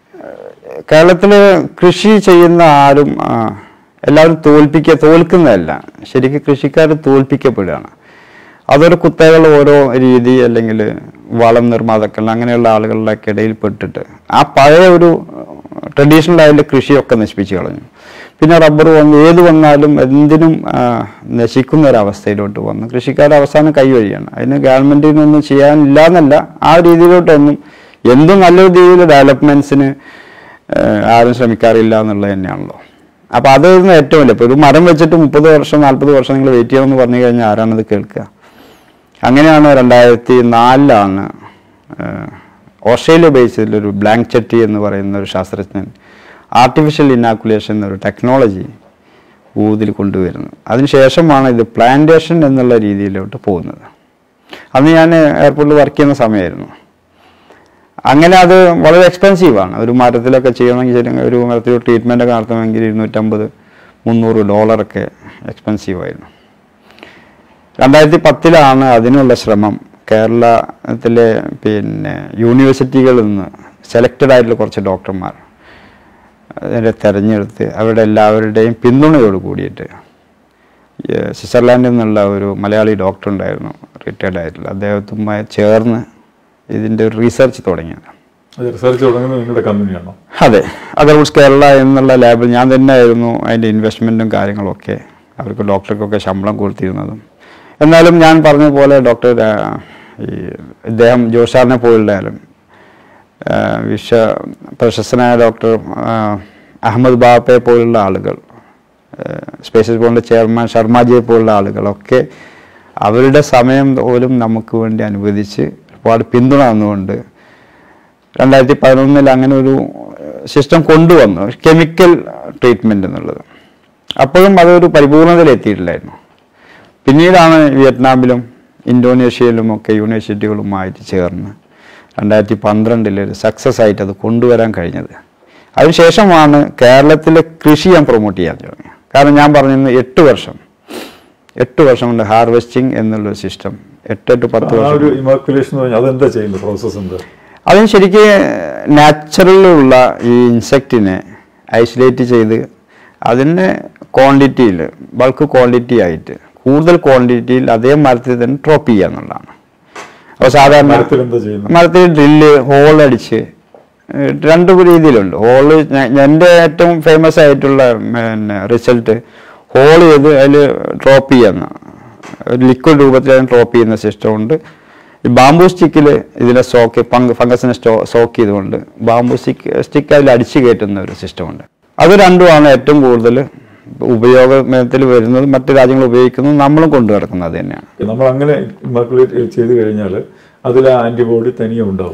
കേരളത്തിൽ കൃഷി ചെയ്യുന്ന ആരും ആ, എല്ലാവരും തോൽപ്പിക്കുക തോൽക്കുന്നതല്ല ശരിക്കും കൃഷിക്കാർ തോൽപ്പിക്കപ്പെടുകയാണ് അതൊരു കുത്തകൾ ഓരോ രീതി അല്ലെങ്കിൽ വളം നിർമ്മാതാക്കൾ അങ്ങനെയുള്ള ആളുകളുടെ ഒക്കെ ഇടയിൽ പെട്ടിട്ട് ആ പഴയ ഒരു ട്രഡീഷണൽ ആയിട്ടുള്ള കൃഷിയൊക്കെ നശിപ്പിച്ചു കളഞ്ഞു പിന്നെ റബ്ബർ വന്ന് ഏത് വന്നാലും എന്തിനും ആ, നശിക്കുന്ന ഒരവസ്ഥയിലോട്ട് വന്നു കൃഷിക്കാർ അവസാനം കൈവഴിയാണ് അതിന് ഗവൺമെന്റിനൊന്നും ചെയ്യാനില്ല എന്നല്ല ആ രീതിയിലോട്ടൊന്നും എന്തും നല്ലൊരു രീതിയിൽ ഡെവലപ്മെന്റ്സിന് ആരും ശ്രമിക്കാറില്ല എന്നുള്ളത് തന്നെയാണല്ലോ അപ്പൊ അതായിരുന്നു ഏറ്റവും വലിയ ഇപ്പൊ ഒരു മരം വെച്ചിട്ട് മുപ്പത് വർഷം നാൽപ്പത് വർഷം നിങ്ങൾ വെയിറ്റ് ചെയ്യണമെന്ന് പറഞ്ഞു കഴിഞ്ഞാൽ ആരാണത് കേൾക്കുക അങ്ങനെയാണ് രണ്ടായിരത്തി നാലിലാണ് ഓസ്ട്രേലിയ ബേസിൽ ഒരു ബ്ലാങ്ക് ചെട്ടി എന്ന് പറയുന്ന ഒരു ശാസ്ത്രജ്ഞൻ ആർട്ടിഫിഷ്യൽ ഇനാക്കുലേഷൻ എന്നൊരു ടെക്നോളജി ഊതിൽ കൊണ്ടുവരുന്നത് അതിനുശേഷമാണ് ഇത് പ്ലാന്റേഷൻ എന്നുള്ള രീതിയിലോട്ട് പോകുന്നത് അന്ന് ഞാൻ എയർപോർട്ടിൽ വർക്ക് ചെയ്യുന്ന സമയമായിരുന്നു അങ്ങനെ അത് വളരെ എക്സ്പെൻസീവാണ് ഒരു മരത്തിലൊക്കെ ചെയ്യണമെങ്കിൽ ശരി ഒരു മരത്തിൽ ട്രീറ്റ്മെൻ്റ് ഒക്കെ നടത്തണമെങ്കിൽ ഇരുന്നൂറ്റമ്പത് മുന്നൂറ് ഡോളറൊക്കെ എക്സ്പെൻസീവായിരുന്നു രണ്ടായിരത്തി പത്തിലാണ് അതിനുള്ള ശ്രമം കേരളത്തിലെ പിന്നെ യൂണിവേഴ്സിറ്റികളിൽ നിന്ന് സെലക്റ്റഡ് ആയിട്ടുള്ള കുറച്ച് ഡോക്ടർമാർ അതിനെ തിരഞ്ഞെടുത്ത് അവരുടെ എല്ലാവരുടെയും പിന്തുണയോട് കൂടിയിട്ട് ഈ സ്വിറ്റ്സർലാൻഡിൽ നിന്നുള്ള ഒരു മലയാളി ഡോക്ടർ ഉണ്ടായിരുന്നു റിട്ടയർഡ് ആയിട്ടുള്ള അദ്ദേഹത്തുമായി ചേർന്ന് ഇതിൻ്റെ ഒരു റീസർച്ച് തുടങ്ങിയത് അത് റിസർച്ച് തുടങ്ങുന്നത് നിങ്ങളുടെ കമ്പനിയാണോ അതെ അതർവൈസ് കേരള എന്നുള്ള ലാബിൽ ഞാൻ തന്നെയായിരുന്നു അതിൻ്റെ ഇൻവെസ്റ്റ്മെൻറ്റും കാര്യങ്ങളൊക്കെ അവർക്ക് ഡോക്ടർക്കൊക്കെ ശമ്പളം കൊടുത്തിരുന്നതും എന്നാലും ഞാൻ പറഞ്ഞ പോലെ ഡോക്ടർ ആ, ഈ ഇദ്ദേഹം ജോഷാറിനെ പോലുള്ളയാലും ആ, വിശ്വ പ്രശസ്തനായ ഡോക്ടർ ആ, അഹമ്മദ് ബാപ്പയെ പോലുള്ള ആളുകൾ സ്പേസസ് ബോർഡിൻ്റെ ചെയർമാൻ ശർമാജിയെ പോലുള്ള ആളുകളൊക്കെ അവരുടെ സമയം പോലും നമുക്ക് വേണ്ടി അനുവദിച്ച് ഒരുപാട് പിന്തുണ തന്നുകൊണ്ട് രണ്ടായിരത്തി പതിനൊന്നിൽ അങ്ങനെ ഒരു സിസ്റ്റം കൊണ്ടുവന്നു കെമിക്കൽ ട്രീറ്റ്മെന്റ് എന്നുള്ളത് അപ്പോഴും അതൊരു പരിപൂർണതയിൽ എത്തിയിട്ടില്ലായിരുന്നു പിന്നീടാണ് വിയറ്റ്നാമിലും ഇന്തോനേഷ്യയിലും ഒക്കെ യൂണിവേഴ്സിറ്റികളുമായിട്ട് ചേർന്ന് രണ്ടായിരത്തി പന്ത്രണ്ടിൽ ഒരു സക്സസ് ആയിട്ട് അത് കൊണ്ടുവരാൻ കഴിഞ്ഞത് അതിനുശേഷമാണ് കേരളത്തിലെ കൃഷി ഞാൻ പ്രൊമോട്ട് ചെയ്യാൻ തുടങ്ങി കാരണം ഞാൻ പറഞ്ഞിരുന്നു എട്ട് വർഷം എട്ട് വർഷം കൊണ്ട് ഹാർവെസ്റ്റിംഗ് എന്നുള്ള സിസ്റ്റം എട്ട് ടു പത്ത് ആ വർഷം ഒരു ഇമാക്കുലേഷൻ എന്ന് പറഞ്ഞാൽ അതെന്താ ചെയ്യുന്നത് പ്രോസസ്സ് എന്താ അതിന് ശരിക്ക് നാച്ചുറലുള്ള ഈ ഇൻസെക്റ്റിനെ ഐസൊലേറ്റ് ചെയ്ത് അതിനെ ക്വാണ്ടിറ്റിയിൽ ബൾക്ക് ക്വാണ്ടിറ്റി ആയിട്ട് കൂടുതൽ ക്വാണ്ടിറ്റിയിൽ അതേ മരത്തിൽ തന്നെ ഡ്രോപ്പ് ചെയ്യുക എന്നുള്ളതാണ് അപ്പോൾ സാധാരണ മരത്തിൽ എന്താ ചെയ്യുന്നത് മരത്തിൽ ഡ്രില്ല് ഹോൾ അടിച്ച് ഏഹ് രണ്ട് രീതിയിലുണ്ട് ഹോള് എൻ്റെ ഏറ്റവും ഫേമസ് ആയിട്ടുള്ള പിന്നെ റിസൾട്ട് ഹോൾ ചെയ്ത് അതിൽ ഡ്രോപ്പ് ചെയ്യുന്ന ഒരു ലിക്വിഡ് രൂപത്തിൽ അതിന് ഡ്രോപ്പ് ചെയ്യുന്ന സിസ്റ്റം ഉണ്ട് ഈ ബാംബു സ്റ്റിക്കിൽ ഇതിനെ സോക്ക് ഫംഗ ഫംഗസിനെ സ്റ്റോ സോക്ക് ചെയ്തുകൊണ്ട് ബാംബു സ്റ്റിക്ക് സ്റ്റിക്ക് അതിൽ അടിച്ചു കയറ്റുന്ന ഒരു സിസ്റ്റം ഉണ്ട് അത് രണ്ടുമാണ് ഏറ്റവും കൂടുതൽ ഉപയോഗത്തിൽ വരുന്നത് മറ്റു രാജ്യങ്ങൾ ഉപയോഗിക്കുന്നത് നമ്മളും കൊണ്ടു നടക്കുന്നത് അത് തന്നെയാണ് നമ്മൾ അങ്ങനെ ഇമാക്കുലേറ്റ് ചെയ്ത് കഴിഞ്ഞാൽ അതിൽ ആ ആന്റിബോഡി തനിയെ ഉണ്ടാവും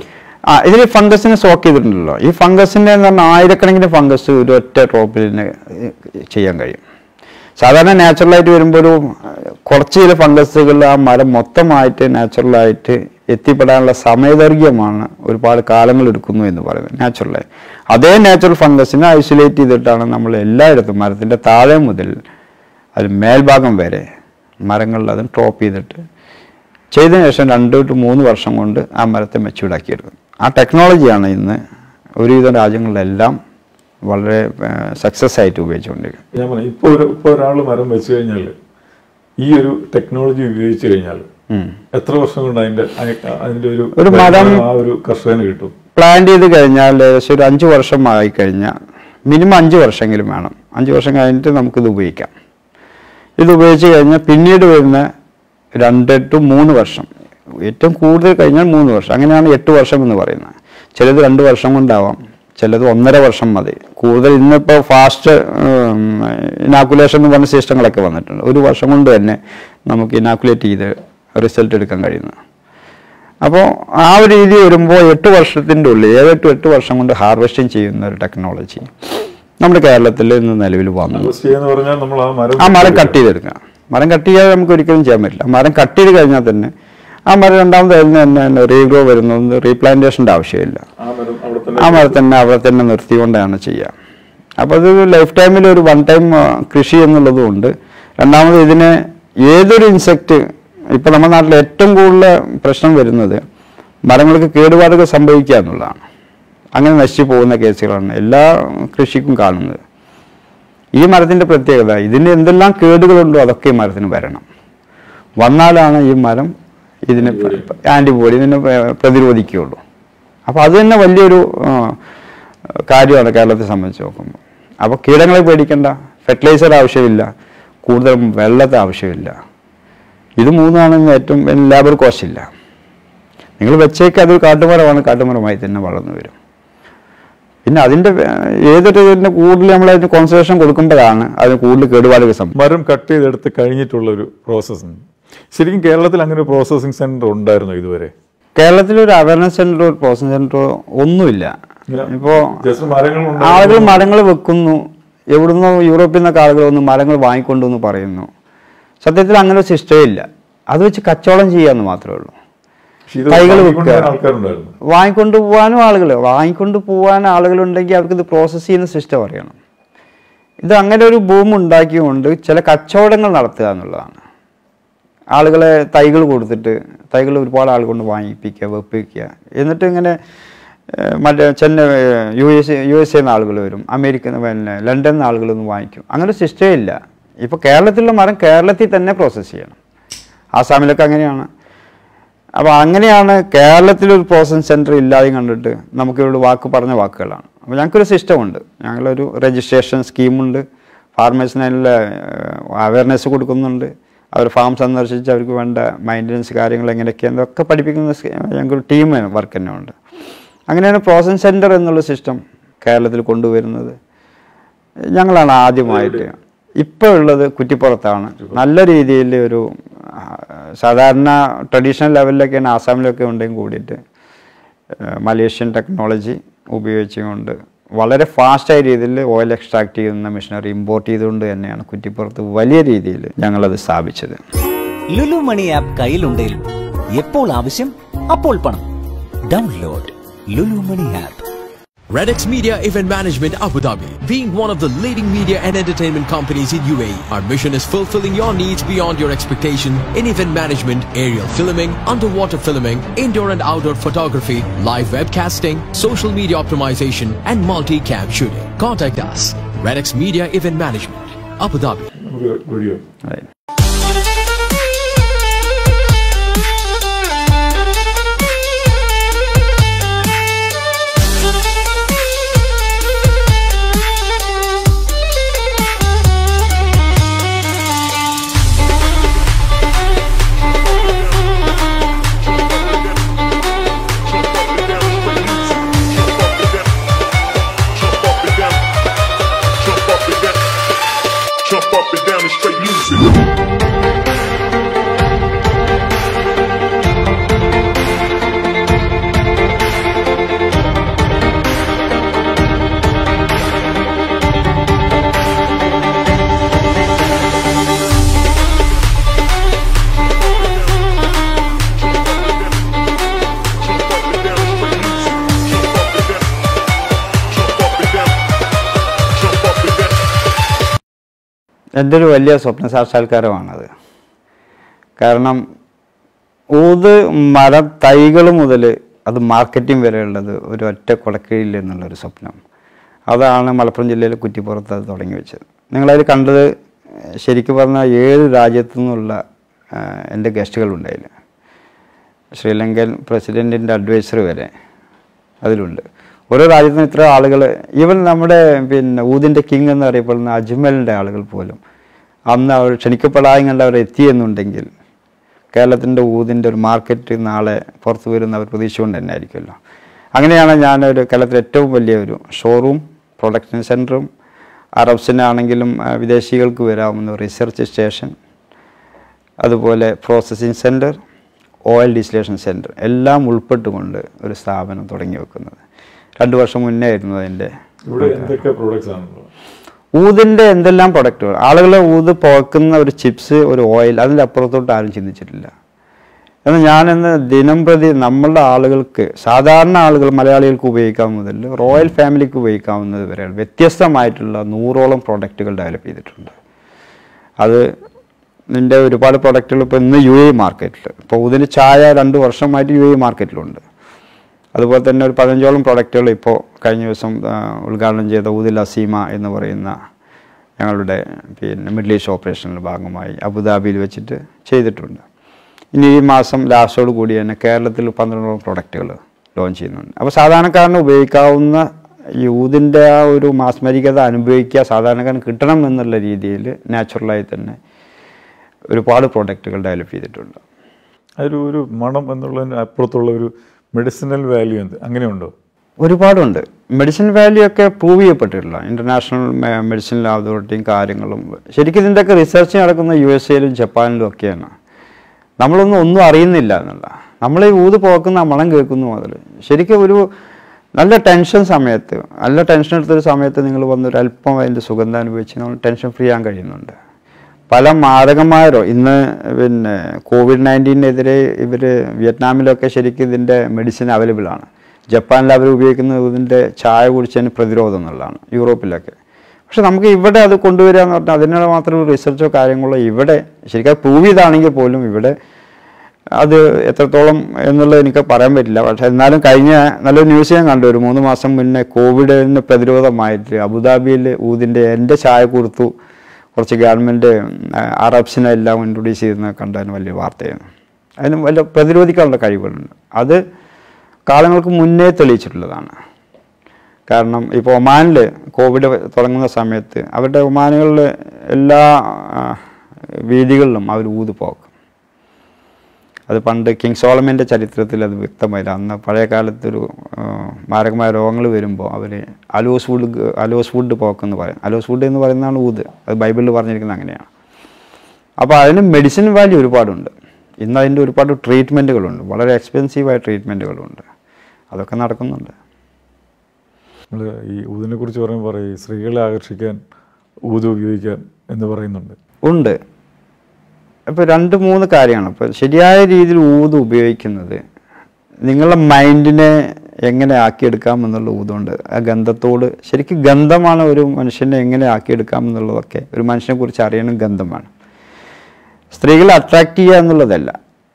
ആ ഇതിൽ ഫംഗസിനെ സ്റ്റോക്ക് ചെയ്തിട്ടുണ്ടല്ലോ ഈ ഫംഗസിൻ്റെ എന്ന് പറഞ്ഞാൽ ആയിരക്കണക്കിന് ഫംഗസ് ഒരു ഒറ്റ ഡ്രോപ്പിൽ തന്നെ ചെയ്യാൻ കഴിയും സാധാരണ നാച്ചുറലായിട്ട് വരുമ്പോൾ ഒരു കുറച്ച് ചില ഫംഗസുകൾ ആ മരം മൊത്തമായിട്ട് നാച്ചുറലായിട്ട് എത്തിപ്പെടാനുള്ള സമയദൈർഘ്യമാണ് ഒരുപാട് കാലങ്ങൾ എടുക്കുന്നു എന്ന് പറയുന്നത് നാച്ചുറലായി അതേ നാച്ചുറൽ ഫംഗസിനെ ഐസൊലേറ്റ് ചെയ്തിട്ടാണ് നമ്മൾ എല്ലായിടത്തും മരത്തിൻ്റെ താഴെ മുതൽ അത് മേൽഭാഗം വരെ മരങ്ങളിൽ അത് ഡ്രോപ്പ് ചെയ്തിട്ട് ചെയ്തതിന് ശേഷം രണ്ട് ടു മൂന്ന് വർഷം കൊണ്ട് ആ മരത്തെ മെച്ചൂർഡാക്കിയെടുക്കും ആ ടെക്നോളജിയാണ് ഇന്ന് ഒരുവിധം രാജ്യങ്ങളിലെല്ലാം വളരെ സക്സസ് ആയിട്ട് ഉപയോഗിച്ചുകൊണ്ടിരിക്കുന്നത് ഞാൻ പറഞ്ഞു ഇപ്പോൾ ഒരു ഇപ്പോൾ ഒരാൾ മരം വെച്ച് കഴിഞ്ഞാൽ ഈ ഒരു ടെക്നോളജി ഉപയോഗിച്ച് കഴിഞ്ഞാൽ എത്ര വർഷം കൊണ്ട് അതിന്റെ അയ- അതിന്റെ ഒരു ഒരു മരം- ആ ഒരു കർഷകന് കിട്ടും പ്ലാൻ ചെയ്ത് കഴിഞ്ഞാൽ ഏകദേശം ഒരു അഞ്ച് വർഷം ആയി കഴിഞ്ഞാൽ മിനിമം അഞ്ച് വർഷമെങ്കിലും വേണം അഞ്ച് വർഷം കഴിഞ്ഞിട്ട് നമുക്കിത് ഉപയോഗിക്കാം ഇത് ഉപയോഗിച്ച് കഴിഞ്ഞാൽ പിന്നീട് വരുന്ന രണ്ട് ടു മൂന്ന് വർഷം ഏറ്റവും കൂടുതൽ കഴിഞ്ഞാൽ മൂന്ന് വർഷം അങ്ങനെയാണ് എട്ട് വർഷം എന്ന് പറയുന്നത് ചിലത് രണ്ട് വർഷം കൊണ്ടാവാം ചിലത് ഒന്നര വർഷം മതി കൂടുതൽ ഇന്നിപ്പോൾ ഫാസ്റ്റ് ഇനാക്കുലേഷൻ എന്ന് പറഞ്ഞ സിസ്റ്റങ്ങളൊക്കെ വന്നിട്ടുണ്ട് ഒരു വർഷം കൊണ്ട് തന്നെ നമുക്ക് ഇനാക്കുലേറ്റ് ചെയ്ത് റിസൾട്ട് എടുക്കാൻ കഴിയുന്നത് അപ്പോൾ ആ ഒരു രീതി വരുമ്പോൾ എട്ട് വർഷത്തിൻ്റെ ഉള്ളിൽ ഏഴ് ടു എട്ട് വർഷം കൊണ്ട് ഹാർവെസ്റ്റിംഗ് ചെയ്യുന്ന ഒരു ടെക്നോളജി നമ്മുടെ കേരളത്തിൽ ഇന്ന് നിലവിൽ വന്നു ഹാർവെസ്റ്റ് എന്ന് പറഞ്ഞാൽ നമ്മൾ ആ മരം ആ മരം കട്ട് ചെയ്തെടുക്കുക മരം കട്ട് ചെയ്യാതെ നമുക്ക് ഒരിക്കലും ചെയ്യാൻ പറ്റില്ല മരം കട്ട് ചെയ്ത് കഴിഞ്ഞാൽ തന്നെ ആ മരം രണ്ടാമത് അതിന് തന്നെ റീഗ്രോ വരുന്നത് റീപ്ലാന്റേഷൻ്റെ ആവശ്യമില്ല ആ മരം അവിടെ തന്നെ ആ മരം തന്നെ അവിടെ തന്നെ നിർത്തിക്കൊണ്ടാണ് ചെയ്യുക അപ്പോൾ അത് ലൈഫ് ടൈമിൽ ഒരു വൺ ടൈം കൃഷി എന്നുള്ളതും ഉണ്ട് രണ്ടാമത് ഇതിന് ഏതൊരു ഇൻസെക്റ്റ് ഇപ്പം നമ്മുടെ നാട്ടിൽ ഏറ്റവും കൂടുതൽ പ്രശ്നം വരുന്നത് മരങ്ങൾക്ക് കേടുപാടുകൾ സംഭവിക്കുക എന്നുള്ളതാണ് അങ്ങനെ നശിച്ചു പോകുന്ന കേസുകളാണ് എല്ലാ കൃഷിക്കും കാണുന്നത് ഈ മരത്തിൻ്റെ പ്രത്യേകത ഇതിന് എന്തെല്ലാം കേടുകളുണ്ടോ അതൊക്കെ ഈ മരത്തിന് വരണം വന്നാലാണ് ഈ മരം ഇതിന് ആൻറ്റിബോഡി ഇതിനെ പ്ര- പ്രതിരോധിക്കുകയുള്ളൂ അപ്പോൾ അത് തന്നെ വലിയൊരു ആ, കാര്യമാണ് കേരളത്തെ സംബന്ധിച്ച് നോക്കുമ്പോൾ അപ്പോൾ കീടങ്ങളെ പേടിക്കേണ്ട ഫെർട്ടിലൈസർ ആവശ്യമില്ല കൂടുതൽ വെള്ളത്തെ ആവശ്യമില്ല ഇത് മൂന്നാണ് ഇന്ന് ഏറ്റവും ലേബർ കോസ്റ്റ് ഇല്ല നിങ്ങൾ വെച്ചേക്ക് അതൊരു കാട്ടുമരമാണ് കാട്ടുമരമായി തന്നെ വളർന്നു വരും പിന്നെ അതിൻ്റെ ഏതൊരു ഇതിൻ്റെ കൂടുതൽ നമ്മൾ അതിന് കോൺസെൻട്രേഷൻ കൊടുക്കുമ്പോഴാണ് അതിന് കൂടുതൽ കേടുപാടുകൾ സംഭവിക്കുന്നത് മരം കട്ട് ചെയ്തെടുത്ത് കഴിഞ്ഞിട്ടുള്ള ഒരു പ്രോസസ്സ് ശരിക്കും കേരളത്തിൽ അങ്ങനെ ഒരു പ്രോസസ്സിംഗ് സെന്റർ ഉണ്ടായിരുന്നു ഇതുവരെ കേരളത്തിൽ ഒരു അവയർനെസ് സെന്ററോ ഒരു പ്രോസസ് സെന്ററോ ഒന്നുമില്ല ഇപ്പോൾ ജസ്റ്റ് മരങ്ങൾ ആളുകൾ മരങ്ങൾ വെക്കുന്നു എവിടുന്നോ യൂറോപ്പിൽ നിന്നൊക്കെ ആളുകൾ വന്ന് മരങ്ങൾ വാങ്ങിക്കൊണ്ടു എന്ന് പറയുന്നു സത്യത്തിൽ അങ്ങനെ ഒരു സിസ്റ്റമേ ഇല്ല അത് വെച്ച് കച്ചവടം ചെയ്യാന്ന് മാത്രമേ ഉള്ളൂ തൈകൾ വെക്കുക. ആൾക്കാരുണ്ടായിരുന്നു വാങ്ങിക്കൊണ്ട് പോകാനും ആളുകൾ വാങ്ങിക്കൊണ്ട് പോകാൻ ആളുകളുണ്ടെങ്കിൽ അവർക്ക് ഇത് പ്രോസസ്സ് ചെയ്യുന്ന സിസ്റ്റം അറിയണം ഇത് അങ്ങനെ ഒരു ഭൂമി ഉണ്ടാക്കിയുകൊണ്ട് ചില കച്ചവടങ്ങൾ നടത്തുക എന്നുള്ളതാണ് ആളുകളെ തൈകൾ കൊടുത്തിട്ട് തൈകൾ ഒരുപാട് ആൾ കൊണ്ട് വാങ്ങിപ്പിക്കുക വെപ്പിക്കുക എന്നിട്ട് ഇങ്ങനെ ഏഹ്, മറ്റേ Chennai U S U S എന്ന ആളുകൾ വരും അമേരിക്ക പിന്നെ ലണ്ടനിൽ നിന്ന് ആളുകൾ ഒന്ന് വാങ്ങിക്കും അങ്ങനെ ഒരു സിസ്റ്റമേ ഇല്ല ഇപ്പോൾ കേരളത്തിലുള്ള മരം കേരളത്തിൽ തന്നെ പ്രോസസ്സ് ചെയ്യണം ആസാമിലൊക്കെ അങ്ങനെയാണ് അപ്പോൾ അങ്ങനെയാണ് കേരളത്തിലൊരു പ്രോസസ് സെൻറ്റർ ഇല്ലാതെ കണ്ടിട്ട് നമുക്കിവിടെ വാക്ക് പറഞ്ഞ വാക്കുകളാണ് അപ്പോൾ ഞങ്ങൾക്കൊരു സിസ്റ്റമുണ്ട് ഞങ്ങളൊരു രജിസ്ട്രേഷൻ സ്കീമുണ്ട് ഫാർമേഴ്സിന് അതിനുള്ള അവയർനെസ് കൊടുക്കുന്നുണ്ട് അവർ ഫാം സന്ദർശിച്ച് അവർക്ക് വേണ്ട മൈൻ്റനൻസ് കാര്യങ്ങൾ എങ്ങനെയൊക്കെയാണ് ഇതൊക്കെ പഠിപ്പിക്കുന്ന സ്- ഞങ്ങൾക്കൊരു ടീം വർക്ക് തന്നെ ഉണ്ട് അങ്ങനെയാണ് പ്രോസസ് സെൻറ്റർ എന്നുള്ള സിസ്റ്റം കേരളത്തിൽ കൊണ്ടുവരുന്നത് ഞങ്ങളാണ് ആദ്യമായിട്ട് ഇപ്പോൾ ഉള്ളത് കുറ്റിപ്പുറത്താണ് നല്ല രീതിയിൽ ഒരു ആ, സാധാരണ ട്രഡീഷണൽ ലെവലിലൊക്കെയാണ് ആസാമിലൊക്കെ ഉണ്ടെങ്കിൽ കൂടിയിട്ട് ആ, മലേഷ്യൻ ടെക്നോളജി ഉപയോഗിച്ചുകൊണ്ട് വളരെ ഫാസ്റ്റായ രീതിയിൽ ഓയിൽ എക്സ്ട്രാക്ട് ചെയ്യുന്ന മെഷീനറി ഇമ്പോർട്ട് ചെയ്തുകൊണ്ട് തന്നെയാണ് കുറ്റിപ്പുറത്ത് വലിയ രീതിയിൽ ഞങ്ങളത് സ്ഥാപിച്ചത് ലുലു മണി ആപ്പ് കയ്യിലുണ്ടെങ്കിൽ എപ്പോൾ ആവശ്യം അപ്പോൾ പണം download Lulu money app Radix Media Event Management Abu Dhabi. Being one of the leading media and entertainment companies in UAE, our mission is fulfilling your needs beyond your expectation in event management, aerial filming, underwater filming, indoor and outdoor photography, live webcasting, social media optimization, and multi-cam shooting. Contact us. Radix Media Event Management, Abu Dhabi. നമുക്ക് video Right. Jump up and down and straight music. എൻ്റെ ഒരു വലിയ സ്വപ്ന സാക്ഷാത്കാരമാണത് കാരണം ഊത് മര തൈകൾ മുതൽ അത് marketing വരെയുള്ളത് ഒരു ഒറ്റ കൊടക്കീഴിൽ എന്നുള്ളൊരു സ്വപ്നം അതാണ് മലപ്പുറം ജില്ലയിലെ കുറ്റിപ്പുറത്ത് അത് തുടങ്ങി വെച്ചത് നിങ്ങളതിൽ കണ്ടത് ശരിക്കും പറഞ്ഞാൽ ഏഴ് രാജ്യത്തു നിന്നുള്ള ആ, എൻ്റെ ഗസ്റ്റുകളുണ്ടായില്ല ശ്രീലങ്കൻ പ്രസിഡൻറ്റിൻ്റെ അഡ്വൈസർ വരെ അതിലുണ്ട് ഓരോ രാജ്യത്തും ഇത്ര ആളുകൾ ഈവൻ നമ്മുടെ പിന്നെ ഊതിൻ്റെ കിങ് എന്ന് അറിയപ്പെടുന്ന അജ്മലിൻ്റെ ആളുകൾ പോലും അന്ന് അവർ ക്ഷണിക്കപ്പെടാൻ കണ്ട് അവർ എത്തിയെന്നുണ്ടെങ്കിൽ കേരളത്തിൻ്റെ ഊതിൻ്റെ ഒരു മാർക്കറ്റ് നാളെ പുറത്തു വരുന്ന അവർ പ്രതീക്ഷിച്ചുകൊണ്ട് തന്നെ ആയിരിക്കുമല്ലോ അങ്ങനെയാണ് ഞാനൊരു കേരളത്തിലെ ഏറ്റവും വലിയ ഒരു ഷോറൂം പ്രൊഡക്ഷൻ സെൻറ്ററും അറബ്സിനാണെങ്കിലും ആ, വിദേശികൾക്ക് വരാവുന്ന റിസർച്ച് സ്റ്റേഷൻ അതുപോലെ processing centre oil distillation centre എല്ലാം ഉൾപ്പെട്ടുകൊണ്ട് ഒരു സ്ഥാപനം തുടങ്ങി വെക്കുന്നത് രണ്ട് വർഷം മുന്നേ ആയിരുന്നു അതിൻ്റെ ഇവിടെ എന്തൊക്കെ പ്രോഡക്ട്സ് ആണുള്ളത് ഊതിൻ്റെ എന്തെല്ലാം പ്രൊഡക്റ്റുകൾ ആളുകൾ ഊത് പുകക്കുന്ന ഒരു ചിപ്സ് ഒരു ഓയിൽ അതിൻ്റെ അപ്പുറത്തോട്ട് ആരും ചിന്തിച്ചിട്ടില്ല എന്നാൽ ഞാനിന്ന് ദിനം പ്രതി നമ്മളുടെ ആളുകൾക്ക് സാധാരണ ആളുകൾ മലയാളികൾക്ക് ഉപയോഗിക്കാവുന്ന മുതൽ റോയൽ ഫാമിലിക്ക് ഉപയോഗിക്കാവുന്നത് വരെ വ്യത്യസ്തമായിട്ടുള്ള നൂറോളം പ്രോഡക്റ്റുകൾ ഡെവലപ്പ് ചെയ്തിട്ടുണ്ട് അത് ഇതിൻ്റെ ഒരുപാട് പ്രൊഡക്റ്റുകൾ ഇപ്പോൾ ഇന്ന് യു എ മാർക്കറ്റിൽ ഇപ്പോൾ ഇതിന് ചായ രണ്ട് വർഷമായിട്ട് യു എ മാർക്കറ്റിലുണ്ട് അതുപോലെ തന്നെ ഒരു പതിനഞ്ചോളം പ്രൊഡക്റ്റുകൾ ഇപ്പോൾ കഴിഞ്ഞ ദിവസം ആ, ഉദ്ഘാടനം ചെയ്ത ഊദിൽ അസീമ എന്ന് പറയുന്ന ഞങ്ങളുടെ പിന്നെ മിഡിൽ ഈസ്റ്റ് ഓപ്പറേഷനിൻ്റെ ഭാഗമായി അബുദാബിയിൽ വെച്ചിട്ട് ചെയ്തിട്ടുണ്ട് ഇനി ഈ മാസം ലാസ്റ്റോട് കൂടി തന്നെ കേരളത്തിൽ പന്ത്രണ്ടോളം പ്രൊഡക്റ്റുകൾ ലോഞ്ച് ചെയ്യുന്നുണ്ട് അപ്പോൾ സാധാരണക്കാരന് ഉപയോഗിക്കാവുന്ന ഈ ഊതിൻ്റെ ആ ഒരു മാസ്മരികത അനുഭവിക്കുക സാധാരണക്കാരന് കിട്ടണം എന്നുള്ള രീതിയിൽ നാച്ചുറലായി തന്നെ ഒരുപാട് പ്രോഡക്റ്റുകൾ ഡെവലപ്പ് ചെയ്തിട്ടുണ്ട് അതൊരു ഒരു മണം എന്നുള്ളതിന് അപ്പുറത്തുള്ള ഒരു മെഡിസിനൽ വാല്യൂ എന്ത് അങ്ങനെയുണ്ടോ ഒരുപാടുണ്ട് മെഡിസിൻ വാല്യൂ ഒക്കെ പ്രൂവ് ചെയ്യപ്പെട്ടിട്ടുള്ള ഇൻ്റർനാഷണൽ മെഡിസിൻ അതോറിറ്റിയും കാര്യങ്ങളും ശരിക്കും ഇതിൻ്റെയൊക്കെ റിസർച്ച് നടക്കുന്ന യു എസ് എയിലും ജപ്പാനിലും ഒക്കെയാണ് നമ്മളൊന്നും ഒന്നും അറിയുന്നില്ല എന്നുള്ള നമ്മൾ ഈ ഊത് പോക്കുന്ന ആ മണം കേൾക്കുന്നു മുതൽ ശരിക്കും ഒരു നല്ല ടെൻഷൻ സമയത്ത് നല്ല ടെൻഷൻ എടുത്തൊരു സമയത്ത് നിങ്ങൾ വന്നൊരു അല്പം അതിൻ്റെ സുഗന്ധം അനുഭവിച്ച് നമ്മൾ ടെൻഷൻ ഫ്രീ ആകാൻ കഴിയുന്നുണ്ട് പല മാരകമാരോ ഇന്ന് പിന്നെ കോവിഡ് നയൻറ്റീനെതിരെ ഇവർ വിയറ്റ്നാമിലൊക്കെ ശരിക്കും ഇതിൻ്റെ മെഡിസിൻ അവൈലബിൾ ആണ് ജപ്പാനിൽ അവർ ഉപയോഗിക്കുന്നത് ഇതിൻ്റെ ചായ കുടിച്ചതിന് പ്രതിരോധം എന്നുള്ളതാണ് യൂറോപ്പിലൊക്കെ പക്ഷെ നമുക്ക് ഇവിടെ അത് കൊണ്ടുവരിക എന്ന് പറഞ്ഞാൽ അതിനുള്ള മാത്രം റിസർച്ചോ കാര്യങ്ങളോ ഇവിടെ ശരിക്കും അത് പ്രൂവ് ചെയ്താണെങ്കിൽ പോലും ഇവിടെ അത് എത്രത്തോളം എന്നുള്ളത് എനിക്ക് പറയാൻ പറ്റില്ല പക്ഷെ എന്നാലും കഴിഞ്ഞ നല്ലൊരു ന്യൂസ് ഞാൻ കണ്ടു ഒരു മൂന്ന് മാസം മുന്നേ കോവിഡിന് പ്രതിരോധമായിട്ട് അബുദാബിയിൽ ഊതിൻ്റെ എൻ്റെ ചായ കൊടുത്തു കുറച്ച് ഗവൺമെൻറ് അറബ്സിനെ എല്ലാം ഇൻട്രൊഡ്യൂസ് ചെയ്യുന്ന കണ്ടതിന് വലിയ വാർത്തയായിരുന്നു അതിന് വലിയ പ്രതിരോധിക്കാനുള്ള കഴിവുകളുണ്ട് അത് കാലങ്ങൾക്ക് മുന്നേ തെളിയിച്ചിട്ടുള്ളതാണ് കാരണം ഇപ്പോൾ ഒമാനിൽ കോവിഡ് തുടങ്ങുന്ന സമയത്ത് അവരുടെ ഒമാനുകളിൽ എല്ലാ ആ, വീതികളിലും അവർ ഊത് പോക്കും അത് പണ്ട് കിങ് സോളമൻ്റെ ചരിത്രത്തിൽ അത് വ്യക്തമായില്ല അന്ന് പഴയ കാലത്തൊരു ആ, മാരകമായ രോഗങ്ങൾ വരുമ്പോൾ അവർ അലോസ് വുഡ് അലോസ് വുഡ് പോക്കെന്ന് പറയും അലോസ് വുഡ് എന്ന് പറയുന്നതാണ് ഊത് അത് ബൈബിളിൽ പറഞ്ഞിരിക്കുന്നത് അങ്ങനെയാണ് അപ്പോൾ അതിന് മെഡിസിൻ വാല്യൂ ഒരുപാടുണ്ട് ഇന്ന് അതിൻ്റെ ഒരുപാട് ട്രീറ്റ്മെൻറ്റുകളുണ്ട് വളരെ എക്സ്പെൻസീവായ ട്രീറ്റ്മെൻറ്റുകളുണ്ട് അതൊക്കെ നടക്കുന്നുണ്ട് നമ്മൾ ഈ ഊതിനെ കുറിച്ച് പറയുമ്പോൾ പറയും ഈ സ്ത്രീകളെ ആകർഷിക്കാൻ ഊത് ഉപയോഗിക്കാൻ എന്ന് പറയുന്നുണ്ട് ഉണ്ട് ഇപ്പോൾ രണ്ട് മൂന്ന് കാര്യമാണ് ഇപ്പോൾ ശരിയായ രീതിയിൽ ഊത് ഉപയോഗിക്കുന്നത് നിങ്ങളുടെ മൈൻഡിനെ എങ്ങനെ ആക്കിയെടുക്കാം എന്നുള്ള ഊതുണ്ട് ആ ഗന്ധത്തോട് ശരിക്കും ഗന്ധമാണ് ഒരു മനുഷ്യനെ എങ്ങനെ ആക്കിയെടുക്കാം എന്നുള്ളതൊക്കെ ഒരു മനുഷ്യനെ കുറിച്ച് അറിയണം ഗന്ധമാണ് സ്ത്രീകളെ അട്രാക്റ്റ് ചെയ്യുക എന്നുള്ളതല്ല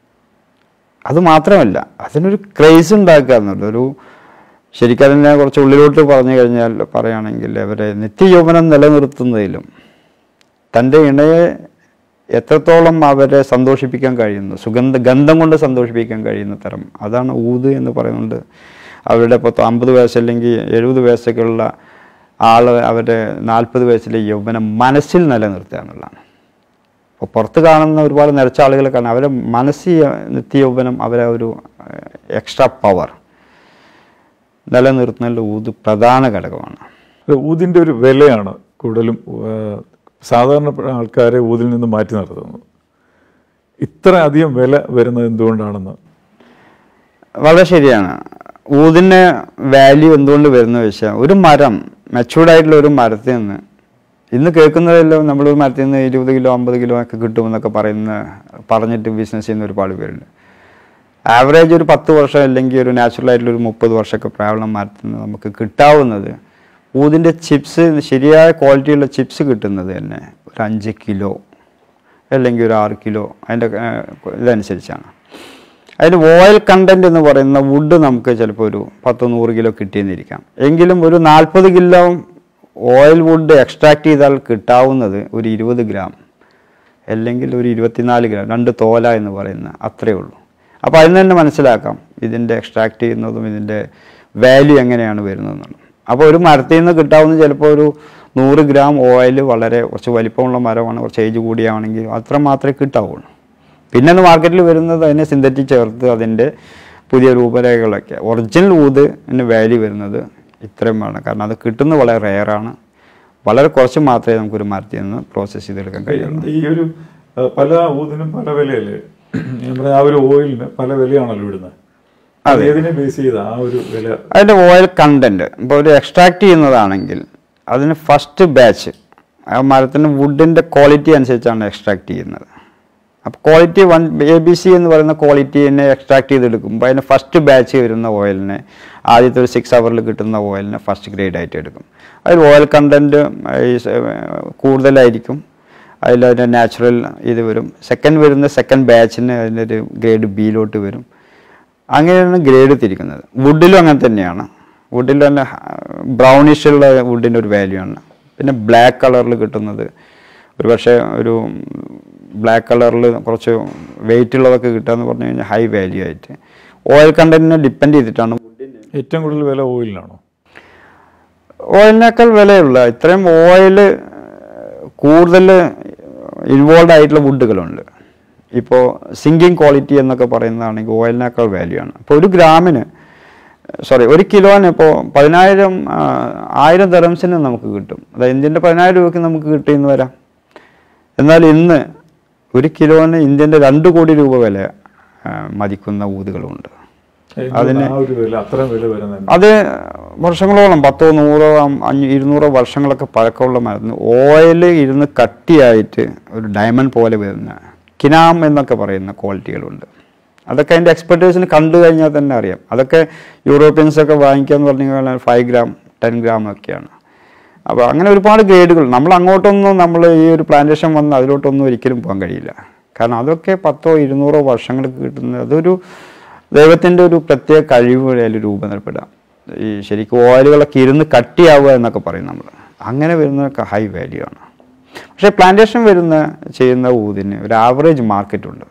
അത് മാത്രമല്ല അതിനൊരു ക്രേസ് ഉണ്ടാക്കുക എന്നുള്ളത് ഒരു ശരിക്കും അതിനെ കുറച്ച് ഉള്ളിലോട്ട് പറഞ്ഞു കഴിഞ്ഞാൽ പറയുകയാണെങ്കിൽ അവരെ നിത്യയൗവനം നിലനിർത്തുന്നതിലും തൻ്റെ ഇണയെ എത്രത്തോളം അവരെ സന്തോഷിപ്പിക്കാൻ കഴിയുന്നു സുഗന്ധ ഗന്ധം കൊണ്ട് സന്തോഷിപ്പിക്കാൻ കഴിയുന്ന തരം അതാണ് ഊത് എന്ന് പറയുന്നത് അവരുടെ ഇപ്പോൾ അമ്പത് വയസ്സല്ലെങ്കിൽ എഴുപത് വയസ്സൊക്കെയുള്ള ആൾ അവരുടെ നാൽപ്പത് വയസ്സിലെ യൗവനം മനസ്സിൽ നിലനിർത്തുക എന്നുള്ളതാണ് അപ്പോൾ പുറത്ത് കാണുന്ന ഒരുപാട് നിറച്ച ആളുകളെ കാണാം അവരെ മനസ്സി നിത്യയൗവനം അവരെ ഒരു എക്സ്ട്രാ പവർ നിലനിർത്തുന്നതിൽ ഊത് പ്രധാന ഘടകമാണ് അത് ഊതിൻ്റെ ഒരു വിലയാണ് കൂടുതലും ആ, സാധാരണ ആൾക്കാരെ ഊതിൽ നിന്ന് മാറ്റി നിർത്തുന്നത് ഇത്ര അധികം വില വരുന്നത് എന്തുകൊണ്ടാണെന്ന് വളരെ ശരിയാണ് ഊതിന് വാല്യൂ എന്തുകൊണ്ട് വരുന്ന വെച്ചാൽ ഒരു മരം മെച്ചൂർഡ് ആയിട്ടുള്ള ഒരു മരത്തിൽ നിന്ന് ഇന്ന് കേൾക്കുന്നതെല്ലാം നമ്മൾ ഒരു മരത്തിൽ നിന്ന് ഇരുപത് കിലോ അമ്പത് കിലോ ഒക്കെ കിട്ടുമെന്നൊക്കെ പറയുന്ന പറഞ്ഞിട്ട് ബിസിനസ് ചെയ്യുന്ന ഒരുപാട് പേരുണ്ട് ആവറേജ് ഒരു പത്ത് വർഷം അല്ലെങ്കിൽ ഒരു നാച്ചുറൽ ആയിട്ടുള്ള ഒരു മുപ്പത് വർഷമൊക്കെ പ്രായമുള്ള മരത്തിൽ നിന്ന് നമുക്ക് കിട്ടാവുന്നത് ഊതിൻ്റെ ചിപ്സ് ശരിയായ ക്വാളിറ്റിയുള്ള ചിപ്സ് കിട്ടുന്നത് തന്നെ ഒരു അഞ്ച് കിലോ അല്ലെങ്കിൽ ഒരു ആറ് കിലോ അതിൻ്റെ ഇതനുസരിച്ചാണ് അതിൽ ഓയിൽ കണ്ടന്റ് എന്ന് പറയുന്ന വുഡ് നമുക്ക് ചിലപ്പോൾ ഒരു പത്ത് നൂറ് കിലോ കിട്ടിയെന്നിരിക്കാം എങ്കിലും ഒരു നാൽപ്പത് കിലോ ഓയിൽ വുഡ് എക്സ്ട്രാക്ട് ചെയ്താൽ കിട്ടാവുന്നത് ഒരു ഇരുപത് ഗ്രാം അല്ലെങ്കിൽ ഒരു ഇരുപത്തിനാല് ഗ്രാം രണ്ട് തോല എന്ന് പറയുന്ന അത്രയേ ഉള്ളൂ അപ്പോൾ അതിന് തന്നെ മനസ്സിലാക്കാം ഇതിൻ്റെ എക്സ്ട്രാക്ട് ചെയ്യുന്നതും ഇതിൻ്റെ വാല്യൂ എങ്ങനെയാണ് വരുന്നതെന്നുള്ളത് അപ്പോൾ ഒരു മരത്തിൽ നിന്ന് കിട്ടാവുന്ന ചിലപ്പോൾ ഒരു നൂറ് ഗ്രാം ഓയിൽ വളരെ കുറച്ച് വലിപ്പമുള്ള മരമാണ് കുറച്ച് ഏജ് കൂടിയാണെങ്കിൽ അത്ര മാത്രമേ കിട്ടാവുള്ളൂ പിന്നെ അത് മാർക്കറ്റിൽ വരുന്നത് അതിനെ സിന്തറ്റിക് ചേർത്ത് അതിൻ്റെ പുതിയ രൂപരേഖകളൊക്കെ ഒറിജിനൽ ഊതിന് വാല്യൂ വരുന്നത് ഇത്രയും വേണം കാരണം അത് കിട്ടുന്നത് വളരെ റെയറാണ് വളരെ കുറച്ച് മാത്രമേ നമുക്കൊരു മരത്തിൽ നിന്ന് പ്രോസസ്സ് ചെയ്തെടുക്കാൻ കഴിയുള്ളൂ ഈ ഒരു ആ, പല ഊതിനും പല വിലയല്ലേ ഞാൻ പറഞ്ഞ ആ ഒരു ഓയിലിന് പല വിലയാണല്ലോ ഇടുന്നത് അത് ഏതിനെ ബേസ് ചെയ്ത ആ ഒരു വില അതിൻ്റെ ഓയിൽ കണ്ടന്റ് ഇപ്പോൾ ഒരു എക്സ്ട്രാക്ട് ചെയ്യുന്നതാണെങ്കിൽ അതിന് ഫസ്റ്റ് ബാച്ച് ആ മരത്തിന് വുഡിൻ്റെ ക്വാളിറ്റി അനുസരിച്ചാണ് എക്സ്ട്രാക്ട് ചെയ്യുന്നത് അപ്പോൾ quality one A B C എന്ന് പറയുന്ന ക്വാളിറ്റിനെ എക്സ്ട്രാക്ട് ചെയ്തെടുക്കുമ്പോൾ അതിന് ഫസ്റ്റ് ബാച്ച് വരുന്ന ഓയിലിനെ ആദ്യത്തെ ഒരു സിക്സ് അവറിൽ കിട്ടുന്ന ഓയിലിനെ ഫസ്റ്റ് ഗ്രേഡ് ആയിട്ട് എടുക്കും അതിൽ ഓയിൽ കണ്ടന്റ് കൂടുതലായിരിക്കും അതിൽ അതിൻ്റെ നാച്ചുറൽ ഇത് വരും സെക്കൻഡ് വരുന്ന സെക്കൻഡ് ബാച്ചിന് അതിൻ്റെ ഒരു ഗ്രേഡ് ബിയിലോട്ട് വരും അങ്ങനെയാണ് ഗ്രേഡ് തിരിക്കുന്നത് വുഡിലും അങ്ങനെ തന്നെയാണ് വുഡിൽ തന്നെ ബ്രൗണിഷ് ഉള്ള വുഡിൻ്റെ ഒരു വാല്യൂ ആണ് പിന്നെ ബ്ലാക്ക് കളറിൽ കിട്ടുന്നത് ഒരു പക്ഷേ ഒരു ബ്ലാക്ക് കളറിൽ കുറച്ച് വെയിറ്റ് ഉള്ളതൊക്കെ കിട്ടുക എന്ന് പറഞ്ഞു കഴിഞ്ഞാൽ ഹൈ വാല്യൂ ആയിട്ട് ഓയിൽ കണ്ടന്റിനെ ഡിപ്പെൻഡ് ചെയ്തിട്ടാണ് ഏറ്റവും കൂടുതൽ വില ഓയിലിനാണോ ഓയിലിനേക്കാൾ വിലയുള്ള ഇത്രയും ഓയിൽ കൂടുതൽ ഇൻവോൾവ് ആയിട്ടുള്ള വുഡുകളുണ്ട് ഇപ്പോൾ സിങ്കിങ് ക്വാളിറ്റി എന്നൊക്കെ പറയുന്നതാണെങ്കിൽ ഓയിലിനേക്കാൾ വാല്യൂ ആണ് അപ്പോൾ ഒരു ഗ്രാമിന് സോറി ഒരു കിലോന് ഇപ്പോൾ പതിനായിരം ആ, ആയിരം ദറംസിന് നമുക്ക് കിട്ടും അതായത് ഇന്ത്യൻ്റെ പതിനായിരം രൂപയ്ക്ക് നമുക്ക് കിട്ടിയെന്ന് വരാം എന്നാൽ ഇന്ന് ഒരു കിലോന് ഇന്ത്യൻ്റെ രണ്ട് കോടി രൂപ വില ആ, മതിക്കുന്ന ഊതുകളുണ്ട് അതിന് ആ ഒരു വില അത്രയും വില വരുന്നത് അത് വർഷങ്ങളോളം പത്തോ നൂറോ അം- അഞ്ഞൂ ഇരുന്നൂറോ വർഷങ്ങളൊക്കെ പഴക്കമുള്ള മരുന്ന് ഓയിൽ ഇരുന്ന് കട്ടിയായിട്ട് ഒരു ഡയമണ്ട് പോലെ വരുന്ന കിനാം എന്നൊക്കെ പറയുന്ന ക്വാളിറ്റികളുണ്ട് അതൊക്കെ അതിൻ്റെ എക്സ്പെർട്ടേഴ്സിന് കണ്ടു കഴിഞ്ഞാൽ തന്നെ അറിയാം അതൊക്കെ യൂറോപ്യൻസ് ഒക്കെ വാങ്ങിക്കുക എന്ന് പറഞ്ഞു കഴിഞ്ഞാൽ ഫൈവ് ഗ്രാം ടെൻ ഗ്രാം ഒക്കെയാണ് അപ്പോൾ അങ്ങനെ ഒരുപാട് ഗ്രേഡുകൾ നമ്മൾ അങ്ങോട്ടൊന്നും നമ്മൾ ഈ ഒരു പ്ലാന്റേഷൻ വന്ന് അതിലോട്ടൊന്നും ഒരിക്കലും പോകാൻ കഴിയില്ല കാരണം അതൊക്കെ പത്തോ ഇരുന്നൂറോ വർഷങ്ങൾക്ക് കിട്ടുന്നത് അതൊരു ദൈവത്തിൻ്റെ ഒരു പ്രത്യേക കഴിവ് അതിൽ രൂപപ്പെടാം ഈ ശരിക്കും ഓയിലുകളൊക്കെ ഇരുന്ന് കട്ടിയാവുക എന്നൊക്കെ പറയും നമ്മൾ അങ്ങനെ വരുന്നതൊക്കെ ഹൈ വാല്യൂ ആണ് പക്ഷേ പ്ലാന്റേഷൻ വരുന്ന ചെയ്യുന്ന ഊതിന് ഒരു ആവറേജ് മാർക്കറ്റ് ഉണ്ട്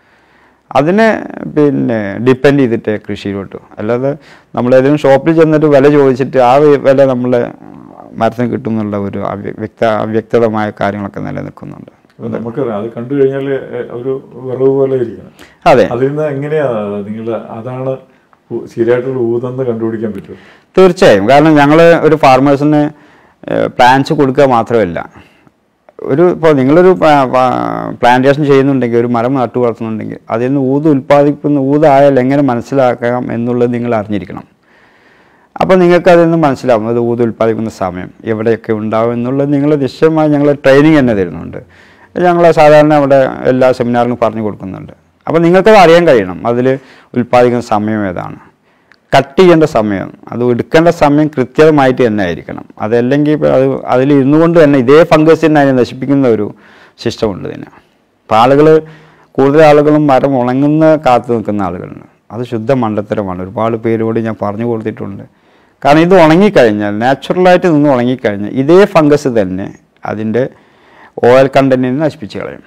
അതിനെ പിന്നെ ഡിപ്പെൻഡ് ചെയ്തിട്ട് കൃഷിയിലോട്ട് അല്ലാതെ നമ്മൾ ഏതെങ്കിലും ഷോപ്പിൽ ചെന്നിട്ട് വില ചോദിച്ചിട്ട് ആ വി- വില നമ്മളെ മരത്തിന് കിട്ടും എന്നുള്ള ഒരു അവ്യ- വ്യക്ത അവ്യക്തമായ കാര്യങ്ങളൊക്കെ നിലനിൽക്കുന്നുണ്ട് അപ്പൊ നമുക്കറിയാം അത് കണ്ടു കഴിഞ്ഞാൽ ഒരു വിറവ് പോലെ ഇരിക്കണം അതെ അതിൽ നിന്ന് എങ്ങനെയാ നിങ്ങൾ അതാണ് ഉ- ശരിയായിട്ടുള്ള ഊതെന്ന് കണ്ടുപിടിക്കാൻ പറ്റും തീർച്ചയായും കാരണം ഞങ്ങൾ ഒരു ഫാർമേഴ്സിന് പ്ലാൻസ് കൊടുക്കുക മാത്രമല്ല ഒരു ഇപ്പോൾ നിങ്ങളൊരു പ്ലാന്റേഷൻ ചെയ്യുന്നുണ്ടെങ്കിൽ ഒരു മരം നട്ടു വളർത്തുന്നുണ്ടെങ്കിൽ അതിൽ നിന്ന് ഊത് ഉൽപ്പാദിക്കുന്ന ഊതായാൽ എങ്ങനെ മനസ്സിലാക്കാം എന്നുള്ളത് നിങ്ങൾ അറിഞ്ഞിരിക്കണം അപ്പോൾ നിങ്ങൾക്ക് അതിൽ നിന്ന് മനസ്സിലാവും അത് ഊത് ഉൽപ്പാദിക്കുന്ന സമയം എവിടെയൊക്കെ ഉണ്ടാവും എന്നുള്ളത് നിങ്ങൾ നിശ്ചയമായി ഞങ്ങൾ ട്രെയിനിങ് തന്നെ തരുന്നുണ്ട് ഞങ്ങൾ സാധാരണ അവിടെ എല്ലാ സെമിനാറിലും പറഞ്ഞു കൊടുക്കുന്നുണ്ട് അപ്പോൾ നിങ്ങൾക്കത് അറിയാൻ കഴിയണം അതിൽ ഉൽപ്പാദിക്കുന്ന സമയം ഏതാണ് കട്ട് ചെയ്യേണ്ട സമയം അത് എടുക്കേണ്ട സമയം കൃത്യമായിട്ട് തന്നെ ആയിരിക്കണം അതല്ലെങ്കിൽ ഇപ്പോൾ അത് അതിൽ ഇരുന്നു കൊണ്ട് തന്നെ ഇതേ ഫംഗസിനെ അതിനെ നശിപ്പിക്കുന്ന ഒരു സിസ്റ്റം ഉണ്ട് ഇതിന് അപ്പോൾ ആളുകൾ കൂടുതൽ ആളുകളും മരം ഉണങ്ങുന്ന കാത്തു നിൽക്കുന്ന ആളുകളുണ്ട് അത് ശുദ്ധ മണ്ടത്തരമാണ് ഒരുപാട് പേരോട് ഞാൻ പറഞ്ഞു കൊടുത്തിട്ടുണ്ട് കാരണം ഇത് ഉണങ്ങിക്കഴിഞ്ഞാൽ നാച്ചുറലായിട്ട് നിന്ന് ഉണങ്ങിക്കഴിഞ്ഞാൽ ഇതേ ഫംഗസ് തന്നെ അതിൻ്റെ ഓയിൽ കണ്ടന്റിനെ നശിപ്പിച്ച് കളയും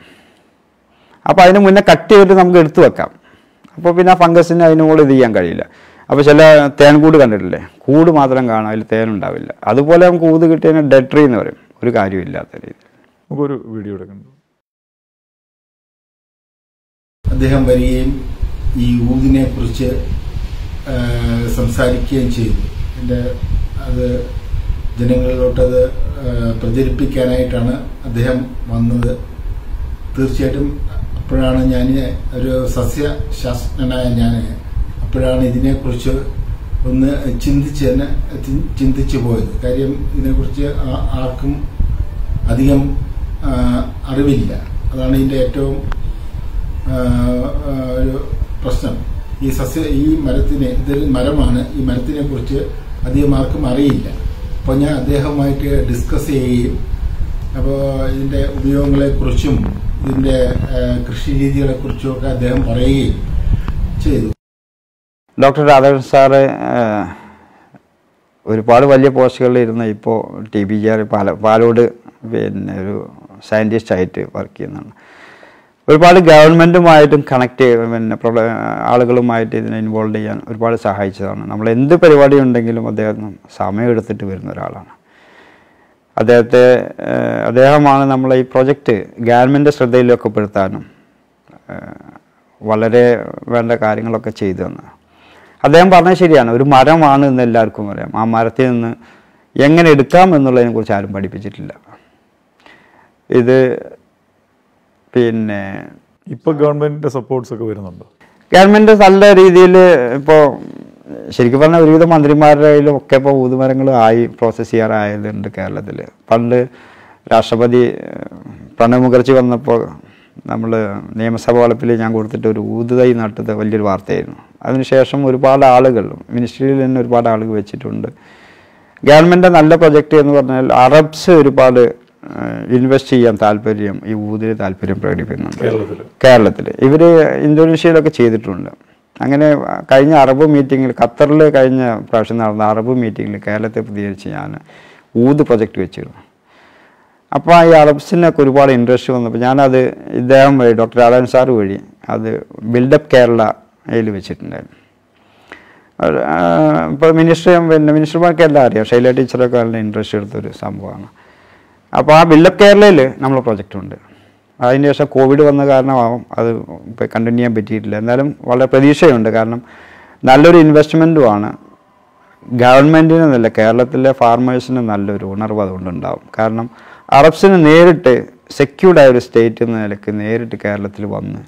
അപ്പോൾ അതിന് മുന്നേ കട്ട് ചെയ്തിട്ട് നമുക്ക് എടുത്തു വെക്കാം അപ്പോൾ പിന്നെ ആ ഫംഗസിന് അതിന് കൂടെ ഇത് ചെയ്യാൻ കഴിയില്ല അപ്പോൾ ചില തേൻകൂട് കണ്ടിട്ടില്ലേ കൂട് മാത്രം കാണാം അതിൽ തേനുണ്ടാവില്ല അതുപോലെ നമുക്ക് ഊത് കിട്ടിയതിന് ഡെഡ് ട്രീ എന്ന് പറയും ഒരു കാര്യമില്ലാത്ത രീതി നമുക്കൊരു വീഡിയോ എടുക്കണം അദ്ദേഹം വരികയും ഈ ഊതിനെ കുറിച്ച് സംസാരിക്കുകയും ചെയ്തു എൻ്റെ അത് ജനങ്ങളിലോട്ടത് ആ, പ്രചരിപ്പിക്കാനായിട്ടാണ് അദ്ദേഹം വന്നത് തീർച്ചയായിട്ടും അപ്പോഴാണ് ഞാൻ ഒരു സസ്യശാസ്ത്രജ്ഞനായ ഞാൻ അപ്പോഴാണ് ഇതിനെക്കുറിച്ച് ഒന്ന് ചിന്തിച്ച് തന്നെ ചി- ചിന്തിച്ചു പോയത് കാര്യം ഇതിനെക്കുറിച്ച് ആ- ആർക്കും അധികം ആ, അറിവില്ല അതാണ് ഇതിൻ്റെ ഏറ്റവും ആ, ആ, ഒരു പ്രശ്നം ഈ സസ്യ ഈ മരത്തിനെ ഇതൊരു മരമാണ് ഈ മരത്തിനെ കുറിച്ച് അധികം ആർക്കും അറിയില്ല അപ്പോൾ ഞാൻ അദ്ദേഹവുമായിട്ട് ഡിസ്കസ് ചെയ്യുകയും അപ്പോൾ ഇതിന്റെ ഉപയോഗങ്ങളെക്കുറിച്ചും ഇതിന്റെ ഏഹ്, കൃഷി രീതികളെക്കുറിച്ചും ഒക്കെ അദ്ദേഹം പറയുകയും ചെയ്തു ഡോക്ടർ രാധാകൃഷ്ണൻ സാറ് ഏഹ്, ഒരുപാട് വലിയ പോസ്റ്റുകളിൽ ഇരുന്ന് ഇപ്പോൾ ടി ബി ജി ആർ പാല പാലോട് പിന്നെ ഒരു സയൻറ്റിസ്റ്റ് ആയിട്ട് വർക്ക് ചെയ്യുന്നതാണ് ഒരുപാട് ഗവൺമെൻറ്റുമായിട്ടും കണക്ട് പിന്നെ പ്രൊള ആളുകളുമായിട്ട് ഇതിനെ ഇൻവോൾവ് ചെയ്യാൻ ഒരുപാട് സഹായിച്ചതാണ് നമ്മൾ എന്ത് പരിപാടി ഉണ്ടെങ്കിലും അദ്ദേഹം സമയം എടുത്തിട്ട് വരുന്ന ഒരാളാണ് അദ്ദേഹത്തെ ഏഹ്, അദ്ദേഹമാണ് നമ്മളെ ഈ പ്രൊജക്റ്റ് ഗവൺമെൻറ് ശ്രദ്ധയിലൊക്കെ പെടുത്താനും ഏഹ്, വളരെ വേണ്ട കാര്യങ്ങളൊക്കെ ചെയ്തു തന്നു അദ്ദേഹം പറഞ്ഞത് ശരിയാണ് ഒരു മരമാണ് എന്ന് എല്ലാവർക്കും അറിയാം ആ മരത്തിൽ നിന്ന് എങ്ങനെ എടുക്കാം എന്നുള്ളതിനെ കുറിച്ച് ആരും പഠിപ്പിച്ചിട്ടില്ല ഇത് പിന്നെ ഇപ്പോൾ ഗവൺമെന്റിന്റെ സപ്പോർട്ട്സ് ഒക്കെ വരുന്നുണ്ടോ ഗവൺമെൻറ് നല്ല രീതിയിൽ ഇപ്പോൾ ശരിക്കും പറഞ്ഞാൽ ഒരുവിധ മന്ത്രിമാരുടെ കയ്യിലും ഒക്കെ ഇപ്പോൾ ഊതുമരങ്ങൾ ആയി പ്രോസസ്സ് ചെയ്യാറായതുണ്ട് കേരളത്തിൽ പണ്ട് രാഷ്ട്രപതി ഏഹ്, പ്രണബ് മുഖർജി വന്നപ്പോൾ നമ്മൾ നിയമസഭ വളപ്പിൽ ഞാൻ കൊടുത്തിട്ട് ഒരു ഊതുതൈ നട്ടത് വലിയൊരു വാർത്തയായിരുന്നു അതിനുശേഷം ഒരുപാട് ആളുകൾ മിനിസ്ട്രിയിൽ തന്നെ ഒരുപാട് ആളുകൾ വെച്ചിട്ടുണ്ട് ഗവൺമെൻറ് നല്ല പ്രൊജക്റ്റ് എന്ന് പറഞ്ഞാൽ അറബ്സ് ഒരുപാട് ഇൻവെസ്റ്റ് ചെയ്യാൻ താല്പര്യം ഈ ഊതിന് താല്പര്യം പ്രകടിപ്പിക്കുന്നുണ്ട് കേരളത്തില്? കേരളത്തിൽ ഇവർ ഇന്തോനേഷ്യയിലൊക്കെ ചെയ്തിട്ടുണ്ട് അങ്ങനെ കഴിഞ്ഞ അറബ് മീറ്റിങ്ങിൽ ഖത്തറിൽ കഴിഞ്ഞ പ്രാവശ്യം നടന്ന അറബ് മീറ്റിങ്ങിൽ കേരളത്തെ പ്രതികരിച്ച് ഞാൻ ഊത് പ്രൊജക്റ്റ് വെച്ചിരുന്നു അപ്പോൾ ഈ അറബ്സിനൊക്കെ ഒരുപാട് ഇൻട്രസ്റ്റ് വന്നപ്പോൾ ഞാനത് ഇദ്ദേഹം വഴി ഡോക്ടർ രാധാകൃഷ്ണൻ സാർ വഴി അത് ബിൽഡപ്പ് കേരളയിൽ വെച്ചിട്ടുണ്ടായിരുന്നു ഇപ്പോൾ മിനിസ്റ്റർ പിന്നെ മിനിസ്റ്റർമാർക്ക് എല്ലാം അറിയാം ശൈല ടീച്ചറൊക്കെ നല്ല ഇൻട്രസ്റ്റ് എടുത്തൊരു സംഭവമാണ് അപ്പോൾ ആ ബിൽഡപ്പ് കേരളയിൽ നമ്മൾ പ്രൊജക്റ്റ് ഉണ്ട് അതിന് ശേഷം കോവിഡ് വന്ന കാരണമാവും അത് ഇപ്പോൾ കണ്ടിന്യൂ ചെയ്യാൻ പറ്റിയിട്ടില്ല എന്നാലും വളരെ പ്രതീക്ഷയുണ്ട് കാരണം നല്ലൊരു ഇൻവെസ്റ്റ്മെൻറ്റുമാണ് ഗവൺമെൻറ്റിന് എന്നല്ല കേരളത്തിലെ ഫാർമേഴ്സിന് നല്ലൊരു ഉണർവ് അതുകൊണ്ട് ഉണ്ടാവും കാരണം അറബ്സിന് നേരിട്ട് സെക്യൂർഡ് ആയ ഒരു സ്റ്റേറ്റ് എന്ന നിലയ്ക്ക് നേരിട്ട് കേരളത്തിൽ വന്ന്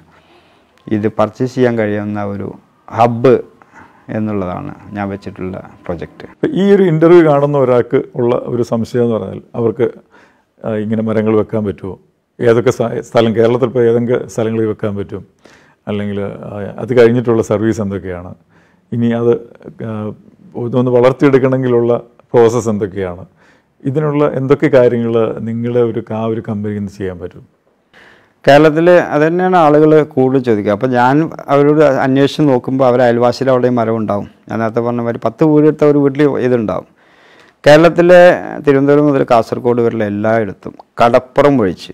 ഇത് പർച്ചേസ് ചെയ്യാൻ കഴിയുന്ന ഒരു ഹബ്ബ് എന്നുള്ളതാണ് ഞാൻ വെച്ചിട്ടുള്ള പ്രൊജക്റ്റ് ഇപ്പൊ ഈ ഒരു ഇന്റർവ്യൂ കാണുന്ന ഒരാൾക്ക് ഉള്ള ഒരു സംശയം എന്ന് പറഞ്ഞാൽ അവർക്ക് ആ, ഇങ്ങനെ മരങ്ങൾ വെക്കാൻ പറ്റുമോ ഏതൊക്കെ സ്ഥ- സ്ഥലം കേരളത്തിൽ ഇപ്പോൾ ഏതൊക്കെ സ്ഥലങ്ങളിൽ വെക്കാൻ പറ്റും അല്ലെങ്കിൽ ആ, അത് കഴിഞ്ഞിട്ടുള്ള സർവീസ് എന്തൊക്കെയാണ് ഇനി അത് ആ, ഇതൊന്ന് വളർത്തിയെടുക്കണമെങ്കിലുള്ള പ്രോസസ്സ് എന്തൊക്കെയാണ് ഇതിനുള്ള എന്തൊക്കെ കാര്യങ്ങൾ നിങ്ങളെ ഒരു ആ ഒരു കമ്പനിയിൽ നിന്ന് ചെയ്യാൻ പറ്റും കേരളത്തിൽ അത് തന്നെയാണ് ആളുകൾ കൂടുതൽ ചോദിക്കുക അപ്പോൾ ഞാൻ അവരോട് അന്വേഷിച്ച് നോക്കുമ്പോൾ അവർ അയൽവാസിയിൽ അവിടെ മരം ഉണ്ടാവും ഞാൻ നേരത്തെ പറഞ്ഞ മാതിരി പത്ത് വീടെടുത്ത ഒരു വീട്ടിൽ ഇതുണ്ടാവും കേരളത്തിലെ തിരുവനന്തപുരം മുതൽ കാസർഗോഡ് വരെയുള്ള എല്ലായിടത്തും കടപ്പുറം ഒഴിച്ച്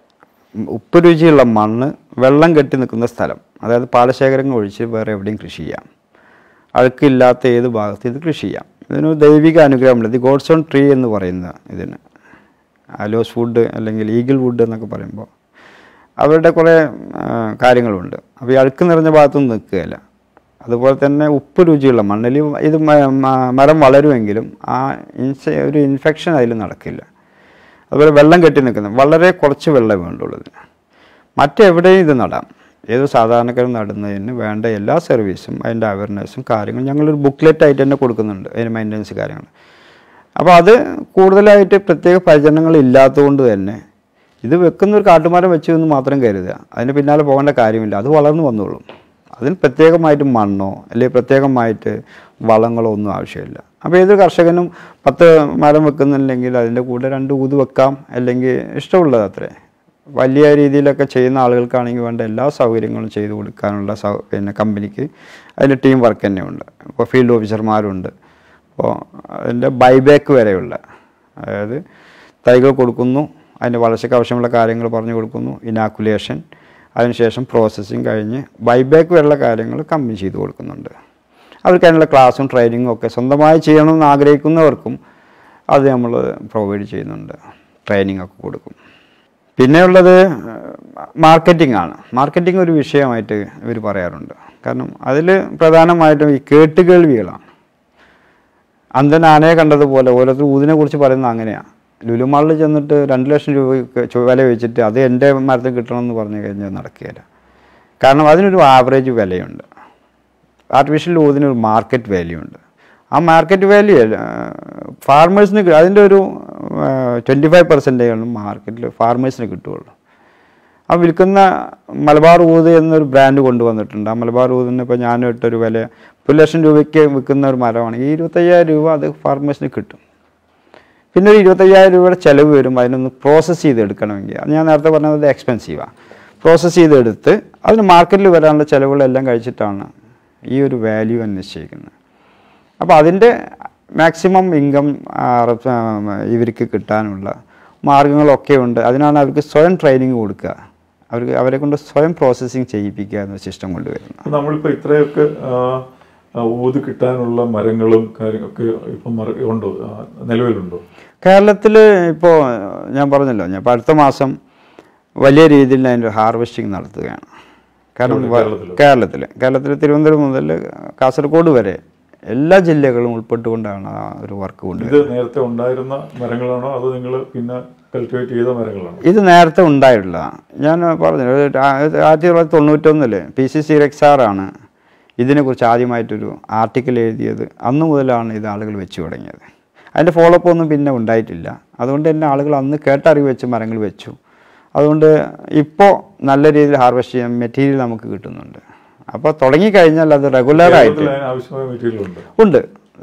ഉപ്പ് രുചിയുള്ള മണ്ണ് വെള്ളം കെട്ടി നിൽക്കുന്ന സ്ഥലം അതായത് പാടശേഖരങ്ങൾ ഒഴിച്ച് വേറെ എവിടെയും കൃഷി ചെയ്യാം അഴുക്കില്ലാത്ത ഏത് ഭാഗത്ത് ഇത് കൃഷി ചെയ്യാം ഇതിനൊരു ദൈവിക അനുഗ്രഹമുണ്ട് ദി ഗോഡ്സ് ഓൺ ട്രീ എന്ന് പറയുന്ന ഇതിന് അലോസ് വുഡ് അല്ലെങ്കിൽ ഈഗിൾ വുഡ് എന്നൊക്കെ പറയുമ്പോൾ അവരുടെ കുറേ ആ, കാര്യങ്ങളുണ്ട് അപ്പോൾ ഈ അഴുക്ക് നിറഞ്ഞ ഭാഗത്തൊന്നും നിൽക്കുകയില്ല അതുപോലെ തന്നെ ഉപ്പ് രുചിയുള്ള മണ്ണിൽ ഇത് മ- മ- മരം വളരുമെങ്കിലും ആ ഇൻസ ഒരു ഇൻഫെക്ഷൻ അതിൽ നടക്കില്ല അതുപോലെ വെള്ളം കെട്ടി നിൽക്കുന്നത് വളരെ കുറച്ച് വെള്ളം വേണ്ടുള്ളൂ ഇതിന് മറ്റെവിടെയും ഇത് നടാം ഏത് സാധാരണക്കാരും നടുന്നതിന് വേണ്ട എല്ലാ സർവീസും അതിൻ്റെ അവയർനെസ്സും കാര്യങ്ങളും ഞങ്ങളൊരു ബുക്ക്ലെറ്റ് ആയിട്ട് തന്നെ കൊടുക്കുന്നുണ്ട് അതിന് മെയിൻ്റനൻസ് കാര്യങ്ങൾ അപ്പോൾ അത് കൂടുതലായിട്ട് പ്രത്യേക പരിചരണങ്ങൾ ഇല്ലാത്തതുകൊണ്ട് തന്നെ ഇത് വെക്കുന്ന ഒരു കാട്ടുമരം വെച്ചു എന്ന് മാത്രം കരുതുക അതിന് പിന്നാലെ പോകേണ്ട കാര്യമില്ല അത് വളർന്നു വന്നോളും അതിന് പ്രത്യേകമായിട്ട് മണ്ണോ അല്ലെങ്കിൽ പ്രത്യേകമായിട്ട് വളങ്ങളോ ഒന്നും ആവശ്യമില്ല അപ്പോൾ ഏതൊരു കർഷകനും പത്ത് മരം വെക്കുന്നുണ്ടെങ്കിൽ അതിൻ്റെ കൂടെ രണ്ട് ഊത് വെക്കാം അല്ലെങ്കിൽ ഇഷ്ടമുള്ളത് അത്രേ വലിയ രീതിയിലൊക്കെ ചെയ്യുന്ന ആളുകൾക്കാണെങ്കിൽ വേണ്ട എല്ലാ സൗകര്യങ്ങളും ചെയ്തു കൊടുക്കാനുള്ള സൗ പിന്നെ കമ്പനിക്ക് അതിൻ്റെ ടീം വർക്ക് തന്നെയുണ്ട് ഇപ്പോൾ ഫീൽഡ് ഓഫീസർമാരുണ്ട് അപ്പോൾ അതിൻ്റെ ബൈബാക്ക് വരെയുള്ള അതായത് തൈകൾ കൊടുക്കുന്നു അതിൻ്റെ വളർച്ചയ്ക്ക് ആവശ്യമുള്ള കാര്യങ്ങൾ പറഞ്ഞു കൊടുക്കുന്നു ഇനാക്കുലേഷൻ അതിനുശേഷം പ്രോസസ്സിങ് കഴിഞ്ഞ് ബൈബാക്ക് വരെയുള്ള കാര്യങ്ങൾ കമ്പനി ചെയ്തു കൊടുക്കുന്നുണ്ട് അവർക്ക് അതിനുള്ള ക്ലാസ്സും ട്രെയിനിങ്ങും ഒക്കെ സ്വന്തമായി ചെയ്യണമെന്ന് ആഗ്രഹിക്കുന്നവർക്കും അത് നമ്മൾ പ്രൊവൈഡ് ചെയ്യുന്നുണ്ട് ട്രെയിനിങ് ഒക്കെ കൊടുക്കും പിന്നെയുള്ളത് മാർക്കറ്റിംഗ് ആണ് മാർക്കറ്റിംഗ് ഒരു വിഷയമായിട്ട് ഇവർ പറയാറുണ്ട് കാരണം അതിൽ പ്രധാനമായിട്ടും ഈ കേട്ടുകേൾവികളാണ് അന്ധൻ ആനയെ കണ്ടതുപോലെ ഓരോരുത്തർ ഊതിനെ കുറിച്ച് പറയുന്നത് അങ്ങനെയാണ് ലുലുമാളിൽ ചെന്നിട്ട് രണ്ട് ലക്ഷം രൂപയ്ക്ക് ചു- വില വെച്ചിട്ട് അത് എൻ്റെ മരത്തിൽ കിട്ടണമെന്ന് പറഞ്ഞു കഴിഞ്ഞാൽ നടക്കുകയില്ല കാരണം അതിനൊരു ആവറേജ് വിലയുണ്ട് ആർട്ടിഫിഷ്യൽ ഊതിനൊരു മാർക്കറ്റ് വാല്യൂ ഉണ്ട് ആ മാർക്കറ്റ് വാല്യൂ ഫാർമേഴ്സിന് അതിൻ്റെ ഒരു ട്വൻറ്റി ഫൈവ് പെർസെൻറ്റേജ് മാർക്കറ്റിൽ ഫാർമേഴ്സിന് കിട്ടുകയുള്ളൂ ആ വിൽക്കുന്ന മലബാർ ഊത് എന്നൊരു ബ്രാൻഡ് കൊണ്ടുവന്നിട്ടുണ്ട് ആ മലബാർ ഊതിന് ഇപ്പോൾ ഞാൻ ഇട്ടൊരു വില ഒരു ലക്ഷം രൂപയ്ക്ക് വിൽക്കുന്ന ഒരു മരമാണെങ്കിൽ ഈ ഇരുപത്തയ്യായിരം രൂപ അത് ഫാർമേഴ്സിന് കിട്ടും പിന്നെ ഒരു ഇരുപത്തയ്യായിരം രൂപയുടെ ചിലവ് വരും അതിനൊന്ന് പ്രോസസ്സ് ചെയ്ത് എടുക്കണമെങ്കിൽ അത് ഞാൻ നേരത്തെ പറഞ്ഞത് എക്സ്പെൻസീവാണ് പ്രോസസ്സ് ചെയ്തെടുത്ത് അതിന് മാർക്കറ്റിൽ വരാനുള്ള ചിലവുകളെല്ലാം കഴിച്ചിട്ടാണ് ഈ ഒരു വാല്യൂ നിശ്ചയിക്കുന്നത് അപ്പോൾ അതിൻ്റെ മാക്സിമം ഇൻകം ഇവർക്ക് കിട്ടാനുള്ള മാർഗങ്ങളൊക്കെ ഉണ്ട് അതിനാണ് അവർക്ക് സ്വയം ട്രെയിനിങ് കൊടുക്കുക അവർക്ക് അവരെ കൊണ്ട് സ്വയം പ്രോസസ്സിങ് ചെയ്യിപ്പിക്കുക എന്ന സിസ്റ്റം കൊണ്ടുവരുന്നത് അപ്പൊ നമ്മളിപ്പോ ഇത്രയൊക്കെ ആ, ആ, ഊത് കിട്ടാനുള്ള മരങ്ങളും കാര്യങ്ങളൊക്കെ ഇപ്പം മര- ഉണ്ടോ ആ, നിലവിലുണ്ടോ കേരളത്തിൽ ഇപ്പോൾ ഞാൻ പറഞ്ഞല്ലോ ഞാൻ ഇപ്പോൾ അടുത്ത മാസം വലിയ രീതിയിൽ അതിൻ്റെ ഹാർവെസ്റ്റിംഗ് നടത്തുകയാണ് കാരണം എവിടെ? വ- കേരളത്തിലോ? കേരളത്തിൽ കേരളത്തിൽ തിരുവനന്തപുരം മുതൽ കാസർഗോഡ് വരെ എല്ലാ ജില്ലകളും ഉൾപ്പെട്ടുകൊണ്ടാണ് ആ ഒരു വർക്ക് ഇത് കൊണ്ടുവരുന്നത് നേരത്തെ ഉണ്ടായിരുന്ന മരങ്ങളാണോ അതോ നിങ്ങൾ പിന്നെ കൾട്ടിവേറ്റ് ചെയ്ത മരങ്ങളാണോ ഇത് നേരത്തെ ഉണ്ടായിട്ടുള്ളതാണ് ഞാൻ പറഞ്ഞു ഒരു ആ- ആയിരത്തി തൊള്ളായിരത്തി തൊണ്ണൂറ്റൊന്നില് പി സി സി റെക്സാറാണ് ഇതിനെക്കുറിച്ച് ആദ്യമായിട്ടൊരു ആർട്ടിക്കിൾ എഴുതിയത് അന്ന് മുതലാണ് ഇത് ആളുകൾ വെച്ച് തുടങ്ങിയത് അതിൻ്റെ ഫോളോ അപ്പ് ഒന്നും പിന്നെ ഉണ്ടായിട്ടില്ല അതുകൊണ്ട് തന്നെ ആളുകൾ അന്ന് കേട്ടറിവ് വെച്ച് മരങ്ങൾ വെച്ചു അതുകൊണ്ട് ഇപ്പോൾ നല്ല രീതിയിൽ ഹാർവെസ്റ്റ് ചെയ്യാൻ മെറ്റീരിയൽ നമുക്ക് കിട്ടുന്നുണ്ട് അപ്പോൾ തുടങ്ങിക്കഴിഞ്ഞാൽ അത് റെഗുലറായിട്ട് കേരളത്തിൽ അതിന് ആവശ്യമായ മെറ്റീരിയൽ ഉണ്ട് ഉണ്ട്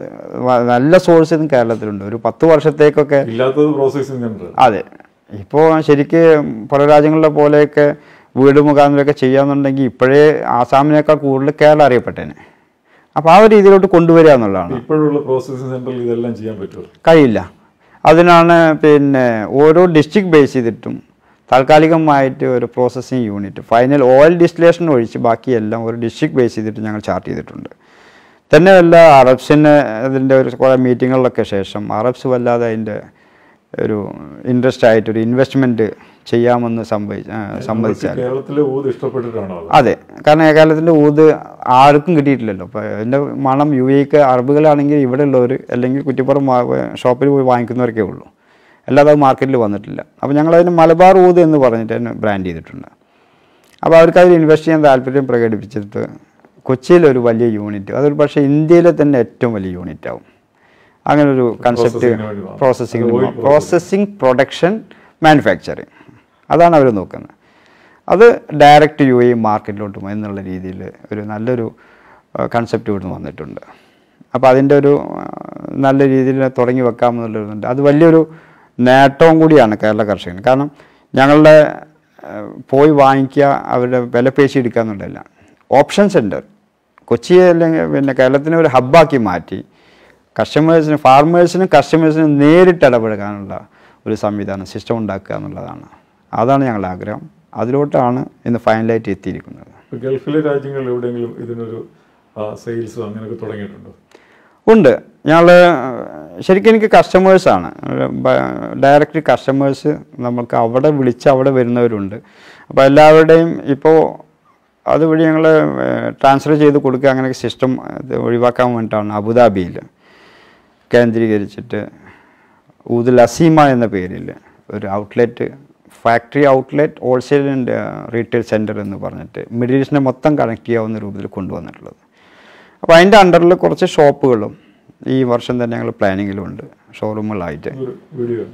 വ- നല്ല സോഴ്സ് ഇന്ന് കേരളത്തിലുണ്ട് ഒരു പത്ത് വർഷത്തേക്കൊക്കെ ഇല്ലാത്തത് പ്രോസസ്സിംഗ് സെന്റർ അതെ ഇപ്പോൾ ശരിക്ക് പല രാജ്യങ്ങളിലെ പോലെയൊക്കെ വീട് മുഖാന്തരമൊക്കെ ചെയ്യാന്നുണ്ടെങ്കിൽ ഇപ്പോഴേ ആസാമിനേക്കാൾ കൂടുതൽ കേരളം അറിയപ്പെട്ടേനെ അപ്പോൾ ആ ഒരു രീതിയിലോട്ട് കൊണ്ടുവരിക എന്നുള്ളതാണ് ഇപ്പോഴുള്ള പ്രോസസ്സിംഗ് സെന്ററിൽ ഇതെല്ലാം ചെയ്യാൻ പറ്റുമോ കഴിയില്ല അതിനാണ് പിന്നെ ഓരോ ഡിസ്ട്രിക്ട് ബേസ് ചെയ്തിട്ടും താൽക്കാലികമായിട്ട് ഒരു processing unit final oil distillation ഒഴിച്ച് ബാക്കിയെല്ലാം ഒരു ഡിസ്ട്രിക്ട് ബേസ് ചെയ്തിട്ട് ഞങ്ങൾ ചാർട്ട് ചെയ്തിട്ടുണ്ട് തന്നെയല്ല അറബ്സിന് അതിൻ്റെ ഒരു കുറേ മീറ്റിങ്ങുകളിലൊക്കെ ശേഷം അറബ്സ് വല്ലാതെ അതിൻ്റെ ഒരു ഇൻട്രസ്റ്റ് ആയിട്ട് ഒരു ഇൻവെസ്റ്റ്മെൻറ്റ് ചെയ്യാമെന്ന് സംഭവിച്ച ആ, സമ്മതിച്ചാൽ കേരളത്തിലെ ഊത് ഇഷ്ടപ്പെട്ടിട്ടാണോ അത് അതെ കാരണം കേരളത്തിൻ്റെ ഊത് ആർക്കും കിട്ടിയിട്ടില്ലല്ലോ അപ്പോൾ അതിൻ്റെ മണം യു എക്ക് അറബുകളാണെങ്കിൽ ഇവിടെ ഉള്ളവർ അല്ലെങ്കിൽ കുറ്റിപ്പുറം ഷോപ്പിൽ പോയി വാങ്ങിക്കുന്നവർക്കേ ഉള്ളൂ അല്ലാതെ അത് മാർക്കറ്റിൽ വന്നിട്ടില്ല അപ്പോൾ ഞങ്ങളതിന് മലബാർ ഊത് എന്ന് പറഞ്ഞിട്ട് തന്നെ ബ്രാൻഡ് ചെയ്തിട്ടുണ്ട് അപ്പോൾ അവർക്ക് അതിൽ ഇൻവെസ്റ്റ് ചെയ്യാൻ താല്പര്യം പ്രകടിപ്പിച്ചിട്ട് കൊച്ചിയിലൊരു വലിയ യൂണിറ്റ് അതൊരു പക്ഷേ ഇന്ത്യയിലെ തന്നെ ഏറ്റവും വലിയ യൂണിറ്റ് ആവും അങ്ങനെ ഒരു കൺസെപ്റ്റ് Processing-ന് വേണ്ടി മാത്രം. പ്രോസസ്സിംഗ് അത് oil processing. Processing production manufacturing അതാണ് അവർ നോക്കുന്നത് അത് ഡയറക്റ്റ് യു എ മാർക്കറ്റിലോട്ടും എന്നുള്ള രീതിയിൽ ഒരു നല്ലൊരു കൺസെപ്റ്റ് ഇവിടുന്ന് വന്നിട്ടുണ്ട് അപ്പോൾ അതിൻ്റെ ഒരു ആ, നല്ല രീതിയിൽ തുടങ്ങി വെക്കാമെന്നുള്ളതുണ്ട് അത് വലിയൊരു നേട്ടവും കൂടിയാണ് കേരള കർഷകന് കാരണം ഞങ്ങളുടെ ആ, പോയി വാങ്ങിക്കുക അവരുടെ വില പേശി എടുക്കുക എന്നുള്ളതല്ല ഓപ്ഷൻ സെൻറ്റർ കൊച്ചിയെ അല്ലെങ്കിൽ പിന്നെ കേരളത്തിനെ ഒരു ഹബ്ബാക്കി മാറ്റി കസ്റ്റമേഴ്സിന് ഫാർമേഴ്സിനും കസ്റ്റമേഴ്സിനും നേരിട്ട് ഇടപഴകാനുള്ള ഒരു സംവിധാനം സിസ്റ്റം ഉണ്ടാക്കുക എന്നുള്ളതാണ് അതാണ് ഞങ്ങളുടെ ആഗ്രഹം അതിലോട്ടാണ് ഇന്ന് ഫൈനലായിട്ട് എത്തിയിരിക്കുന്നത് ഇപ്പൊ ഗൾഫിലെ രാജ്യങ്ങളിൽ എവിടെയെങ്കിലും ഇതിനൊരു സെയിൽസോ അങ്ങനെയൊക്കെ തുടങ്ങിയിട്ടുണ്ടോ ഉണ്ട് ഞങ്ങൾ ശരിക്കും എനിക്ക് കസ്റ്റമേഴ്സാണ് ഡയറക്റ്റ് കസ്റ്റമേഴ്സ് നമുക്ക് അവിടെ വിളിച്ച് അവിടെ വരുന്നവരുണ്ട് അപ്പോൾ എല്ലാവരുടെയും ഇപ്പോൾ അതുവഴി ഞങ്ങൾ ട്രാൻസ്ഫർ ചെയ്ത് കൊടുക്കുക അങ്ങനെ സിസ്റ്റം ഒഴിവാക്കാൻ വേണ്ടിയിട്ടാണ് അബുദാബിയിൽ കേന്ദ്രീകരിച്ചിട്ട് ഊദുൽ അസീമ എന്ന പേരിൽ ഒരു outlet factory outlet wholesale and retail centre എന്ന് പറഞ്ഞിട്ട് മിഡിൽ ഈസ്റ്റിനെ മൊത്തം കണക്ട് ചെയ്യാവുന്ന രൂപത്തിൽ കൊണ്ടുവന്നിട്ടുള്ളത് അപ്പോൾ അതിൻ്റെ അണ്ടറിൽ കുറച്ച് ഷോപ്പുകളും ഈ വർഷം തന്നെ ഞങ്ങൾ പ്ലാനിങ്ങിലുണ്ട് ഷോറൂമുകളായിട്ട് ഒരു വീഡിയോ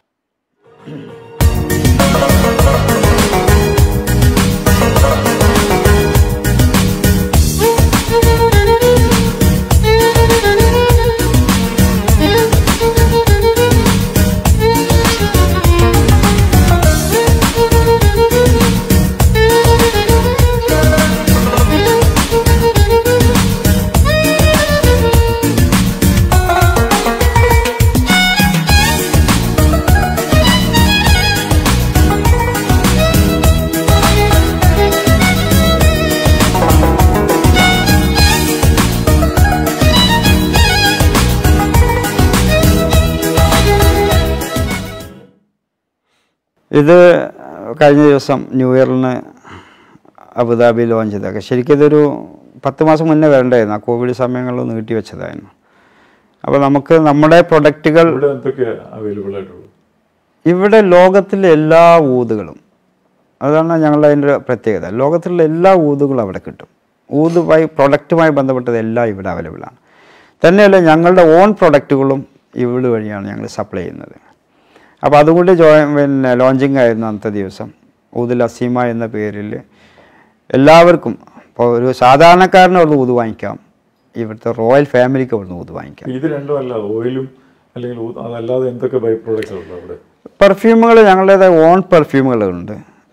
ഇത് കഴിഞ്ഞ ദിവസം ന്യൂ ഇയറിന് അബുദാബി ലോഞ്ച് ചെയ്തൊക്കെ ശരിക്കും ഇതൊരു പത്ത് മാസം മുന്നേ വരണ്ടായിരുന്നു ആ കോവിഡ് സമയങ്ങളിൽ നീട്ടി വെച്ചതായിരുന്നു അപ്പോൾ നമുക്ക് നമ്മുടെ പ്രൊഡക്റ്റുകൾ ഇവിടെ എന്തൊക്കെയാണ് അവൈലബിൾ ആയിട്ടുള്ളത് ഇവിടെ ലോകത്തിലെ എല്ലാ ഊതുകളും അതാണ് ഞങ്ങളുടെ അതിൻ്റെ പ്രത്യേകത ലോകത്തിലുള്ള എല്ലാ ഊതുകളും അവിടെ കിട്ടും ഊതുമായി പ്രൊഡക്റ്റുമായി ബന്ധപ്പെട്ടത് എല്ലാം ഇവിടെ അവൈലബിളാണ് തന്നെയല്ല ഞങ്ങളുടെ ഓൺ പ്രൊഡക്റ്റുകളും ഇവിടെ വഴിയാണ് ഞങ്ങൾ സപ്ലൈ ചെയ്യുന്നത് അപ്പോൾ അതുകൊണ്ട് ജോ പിന്നെ ലോഞ്ചിങ് ആയിരുന്നു അന്നത്തെ ദിവസം ഊതുൽ അസീമ എന്ന പേരിൽ എല്ലാവർക്കും ഇപ്പോൾ ഒരു സാധാരണക്കാരന് അവിടുന്ന് ഊത് വാങ്ങിക്കാം ഇവിടുത്തെ റോയൽ ഫാമിലിക്ക് അവിടുന്ന് ഊത് വാങ്ങിക്കാം ഇത് രണ്ടും അല്ല ഓയിലും അല്ലെങ്കിൽ ഊ- അതല്ലാതെ എന്തൊക്കെ ബൈ പ്രോഡക്ട്സ് ഉണ്ട് അവിടെ പെർഫ്യൂമുകൾ ഞങ്ങളുടേതായ ഓൺ പെർഫ്യൂമുകളുണ്ട്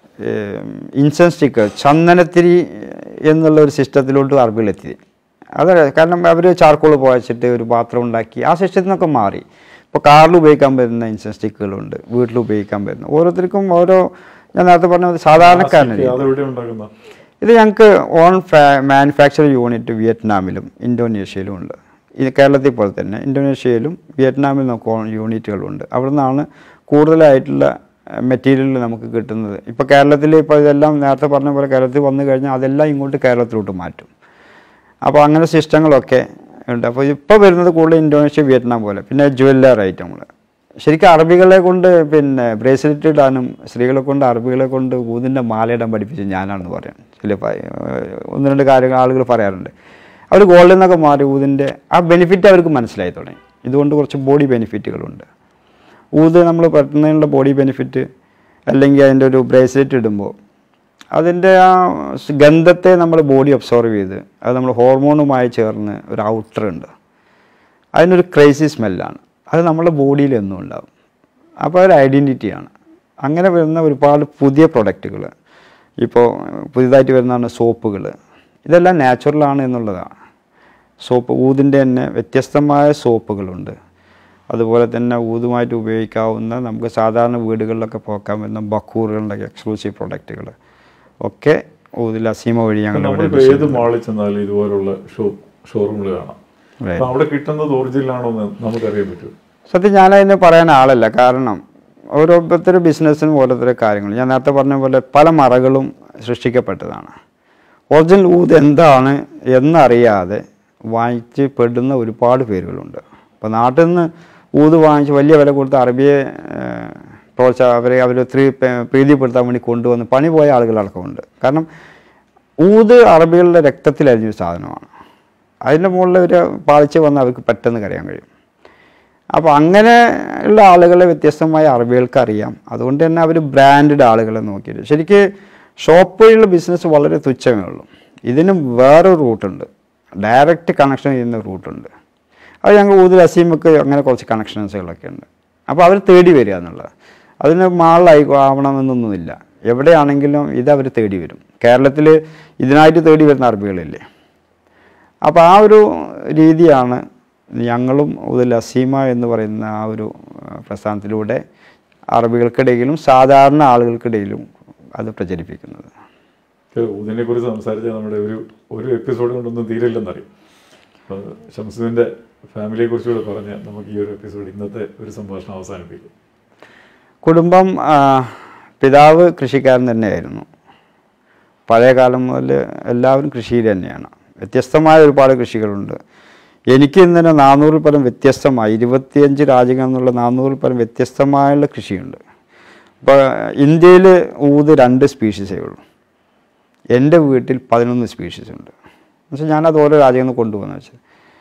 ഇൻസെൻസ് സ്റ്റിക്കർ ചന്ദനത്തിരി എന്നുള്ള ഒരു സിസ്റ്റത്തിലോട്ട് അറബികളെത്തി അത് കാരണം അവർ ചാർക്കോൾ പോയച്ചിട്ട് ഒരു പാത്രം ഉണ്ടാക്കി ആ സിസ്റ്റത്തിൽ നിന്നൊക്കെ മാറി ഇപ്പോൾ കാറിൽ ഉപയോഗിക്കാൻ പറ്റുന്ന ഇൻസെൻസ് സ്റ്റിക്കുകളുണ്ട് വീട്ടിൽ ഉപയോഗിക്കാൻ പറ്റുന്ന ഓരോരുത്തർക്കും ഓരോ ഞാൻ നേരത്തെ പറഞ്ഞ പോലെ സാധാരണക്കാരനാണ് അതെവിടെ ഉണ്ടാക്കുന്ന ഇത് ഞങ്ങൾക്ക് ഓൺ മാനുഫാക്ചർ യൂണിറ്റ് വിയറ്റ്നാമിലും ഇന്തോനേഷ്യയിലും ഉണ്ട് ഇത് കേരളത്തിൽ പോലെ തന്നെ ഇന്തോനേഷ്യയിലും വിയറ്റ്നാമിലും നമുക്ക് ഓൺ യൂണിറ്റുകളുണ്ട് അവിടെ നിന്നാണ് കൂടുതലായിട്ടുള്ള മെറ്റീരിയൽ നമുക്ക് കിട്ടുന്നത് ഇപ്പോൾ കേരളത്തിൽ ഇപ്പോൾ ഇതെല്ലാം നേരത്തെ പറഞ്ഞ പോലെ കേരളത്തിൽ വന്നു കഴിഞ്ഞാൽ അതെല്ലാം ഇങ്ങോട്ട് കേരളത്തിലോട്ട് മാറ്റും അപ്പോൾ അങ്ങനെ സിസ്റ്റങ്ങളൊക്കെ ഉണ്ട് അപ്പോൾ ഇപ്പോൾ വരുന്നത് കൂടുതൽ ഇന്തോനേഷ്യ വിയറ്റ്നാം പോലെ പിന്നെ ജുവല്ലർ ഐറ്റങ്ങൾ ശരിക്കും അറബികളെ കൊണ്ട് പിന്നെ ബ്രേസ്ലെറ്റ് ഇടാനും സ്ത്രീകളെ കൊണ്ട് അറബികളെ കൊണ്ട് ഊതിൻ്റെ മാലയിടാൻ പഠിപ്പിച്ചത് ഞാനാണെന്ന് പറയാം ചില പ- ഒന്ന് രണ്ട് കാര്യങ്ങൾ ആളുകൾ പറയാറുണ്ട് അവർ ഗോൾഡിൽ നിന്നൊക്കെ മാറി ഊതിൻ്റെ ആ ബെനിഫിറ്റ് അവർക്ക് മനസ്സിലായി തുടങ്ങി ഇതുകൊണ്ട് കുറച്ച് ബോഡി ബെനിഫിറ്റുകളുണ്ട് ഊത് നമ്മൾ പറ്റുന്നതിനുള്ള ബോഡി ബെനിഫിറ്റ് അല്ലെങ്കിൽ അതിൻ്റെ ഒരു ബ്രേസ്ലെറ്റ് ഇടുമ്പോൾ അതിൻ്റെ ആ സ് ഗന്ധത്തെ നമ്മൾ ബോഡി ഒബ്സർവ് ചെയ്ത് അത് നമ്മൾ ഹോർമോണുമായി ചേർന്ന് ഒരു ഔട്ടർ ഉണ്ട് അതിനൊരു ക്രേസി സ്മെല്ലാണ് അത് നമ്മുടെ ബോഡിയിൽ എന്നും ഉണ്ടാവും അപ്പോൾ അതൊരു ഐഡൻറ്റിറ്റിയാണ് അങ്ങനെ വരുന്ന ഒരുപാട് പുതിയ പ്രൊഡക്റ്റുകൾ ഇപ്പോൾ പുതിയതായിട്ട് വരുന്നതാണ് സോപ്പുകൾ ഇതെല്ലാം നാച്ചുറലാണ് എന്നുള്ളതാണ് സോപ്പ് ഊതിൻ്റെ തന്നെ വ്യത്യസ്തമായ സോപ്പുകളുണ്ട് അതുപോലെ തന്നെ ഊതുമായിട്ട് ഉപയോഗിക്കാവുന്ന നമുക്ക് സാധാരണ വീടുകളിലൊക്കെ പോക്കാൻ പറ്റുന്ന ബക്കൂറുകളുടെ എക്സ്ക്ലൂസീവ് പ്രൊഡക്റ്റുകൾ ഒക്കെ ഊതിൽ അസീമ വഴി ഞങ്ങൾ ഇവിടെ നമ്മളിപ്പോ ഏത് മാളിൽ ചെന്നാലും ഇതുപോലുള്ള ഷോ ഷോറൂമുകൾ കാണാം Right. അപ്പൊ അവിടെ കിട്ടുന്നത് ഒറിജിനൽ ആണോ എന്ന് നമുക്കറിയാൻ പറ്റും സത്യം ഞാനതിന് പറയാൻ ആളല്ല കാരണം ഓരോരുത്തരുടെ ബിസിനസ്സിനും ഓരോരുത്തരുടെ കാര്യങ്ങൾ ഞാൻ നേരത്തെ പറഞ്ഞ പോലെ പല മറകളും സൃഷ്ടിക്കപ്പെട്ടതാണ് ഒറിജിനൽ ഊത് എന്താണ് എന്നറിയാതെ വാങ്ങിച്ച് പെടുന്ന ഒരുപാട് പേരുകളുണ്ട് അപ്പോൾ നാട്ടിൽ നിന്ന് ഊത് വാങ്ങിച്ച് വലിയ വില കൊടുത്ത് അറബിയെ ഏഹ്, പ്രോത്സാഹ അവരെ അവർ ഒത്തിരി പേ- പ്രീതിപ്പെടുത്താൻ വേണ്ടി കൊണ്ടുവന്ന് പണി പോയ ആളുകളടക്കമുണ്ട് കാരണം ഊത് അറബികളുടെ രക്തത്തിലരിഞ്ഞൊരു സാധനമാണ് അതിൻ്റെ മുകളിൽ ഒരു പാളിച്ച വന്ന് അവർക്ക് പെട്ടെന്ന് കരയാൻ കഴിയും അപ്പോൾ അങ്ങനെ ഉള്ള ആളുകളെ വ്യത്യസ്തമായ അറബികൾക്ക് അറിയാം അതുകൊണ്ട് തന്നെ അവർ ബ്രാൻഡഡ് ആളുകളെ നോക്കിയിട്ട് ശരിക്ക് ഷോപ്പുകളിലെ ബിസിനസ് വളരെ തുച്ഛമേ ഉള്ളൂ ഇതിനും വേറൊരു റൂട്ടുണ്ട് ഡയറക്റ്റ് കണക്ഷൻ ചെയ്യുന്ന റൂട്ടുണ്ട് അത് ഞങ്ങൾ ഊതിൽ അസീമൊക്കെ അങ്ങനെ കുറച്ച് കണക്ഷൻസുകളൊക്കെ ഉണ്ട് അപ്പോൾ അവർ തേടി വരിക എന്നുള്ളത് അതിന് മാളിലായി ആവണമെന്നൊന്നുമില്ല എവിടെയാണെങ്കിലും ഇത് അവർ തേടി വരും കേരളത്തിൽ ഇതിനായിട്ട് തേടി വരുന്ന അറബികളില്ലേ അപ്പോൾ ആ ഒരു രീതിയാണ് ഞങ്ങളും ഉദൽ അസീമ എന്ന് പറയുന്ന ആ ഒരു ആ, പ്രസ്ഥാനത്തിലൂടെ അറബികൾക്കിടയിലും സാധാരണ ആളുകൾക്കിടയിലും അത് പ്രചരിപ്പിക്കുന്നത് ഊതിനെ കുറിച്ച് സംസാരിച്ചാൽ നമ്മുടെ ഒരു ഒരു എപ്പിസോഡ് കൊണ്ടൊന്നും തീരില്ലെന്നറിയും അപ്പോൾ ഷംസുവിൻ്റെ ഫാമിലിയെ കുറിച്ചുകൂടെ പറഞ്ഞ് നമുക്ക് ഈ ഒരു എപ്പിസോഡ് ഇന്നത്തെ ഒരു സംഭാഷണം അവസാനിപ്പിക്കും കുടുംബം ആ, പിതാവ് കൃഷിക്കാരൻ തന്നെയായിരുന്നു പഴയ കാലം മുതൽ എല്ലാവരും കൃഷിയിൽ തന്നെയാണ് വ്യത്യസ്തമായ ഒരുപാട് കൃഷികളുണ്ട് എനിക്ക് ഇന്നലെ നാനൂറിൽ പരം വ്യത്യസ്തമായ ഇരുപത്തിയഞ്ച് രാജ്യങ്ങളിൽ നിന്നുള്ള നാനൂറിൽ പരം വ്യത്യസ്തമായുള്ള കൃഷിയുണ്ട് ഇപ്പോൾ ഇന്ത്യയിൽ ഊത് രണ്ട് സ്പീഷീസേ ഉള്ളൂ എൻ്റെ വീട്ടിൽ പതിനൊന്ന് സ്പീഷീസ് ഉണ്ട് എന്നുവെച്ചാൽ ഞാനത് ഓരോ രാജ്യങ്ങളിൽ നിന്ന് കൊണ്ടുപോകുന്ന വെച്ചാൽ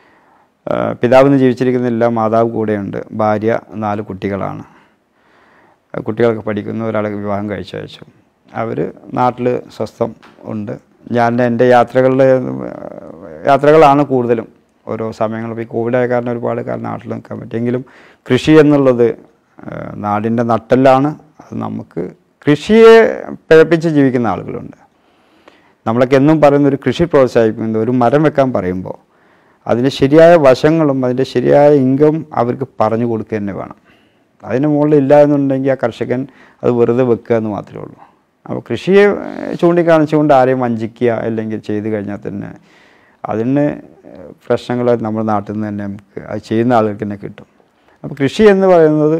പിതാവിന് ജീവിച്ചിരിക്കുന്നില്ല മാതാവ് കൂടെയുണ്ട് ഭാര്യ നാല് കുട്ടികളാണ് കുട്ടികളൊക്കെ പഠിക്കുന്ന ഒരാളെ വിവാഹം കഴിച്ചയച്ചു അവർ നാട്ടിൽ സ്വസ്ഥം ഉണ്ട് ഞാൻ എൻ്റെ യാത്രകളിൽ യാത്രകളാണ് കൂടുതലും ഓരോ സമയങ്ങളിൽ ഇപ്പോൾ ഈ കോവിഡ് ആയ കാരണം ഒരുപാട് കാലം നാട്ടിൽ നിൽക്കാൻ പറ്റിയെങ്കിലും കൃഷി എന്നുള്ളത് ഏഹ്, നാടിൻ്റെ നട്ടെല്ലാണ് അത് നമുക്ക് കൃഷിയെ പിഴപ്പിച്ച് ജീവിക്കുന്ന ആളുകളുണ്ട് നമ്മളൊക്കെ എന്നും പറയുന്ന ഒരു കൃഷി പ്രോത്സാഹിപ്പിക്കുന്നത് ഒരു മരം വെക്കാൻ പറയുമ്പോൾ അതിൻ്റെ ശരിയായ വശങ്ങളും അതിൻ്റെ ശരിയായ ഇൻകം അവർക്ക് പറഞ്ഞു കൊടുക്കുക തന്നെ വേണം അതിന് മുകളിൽ ഇല്ല എന്നുണ്ടെങ്കിൽ ആ കർഷകൻ അത് വെറുതെ വെക്കുക എന്ന് മാത്രമേ ഉള്ളൂ അപ്പോൾ കൃഷിയെ ഏഹ്, ചൂണ്ടിക്കാണിച്ചുകൊണ്ട് ആരെയും വഞ്ചിക്കുക അല്ലെങ്കിൽ ചെയ്തു കഴിഞ്ഞാൽ തന്നെ അതിന് പ്രശ്നങ്ങൾ നമ്മുടെ നാട്ടിൽ നിന്ന് തന്നെ നമുക്ക് അത് ചെയ്യുന്ന ആളുകൾക്ക് തന്നെ കിട്ടും അപ്പോൾ കൃഷി എന്ന് പറയുന്നത്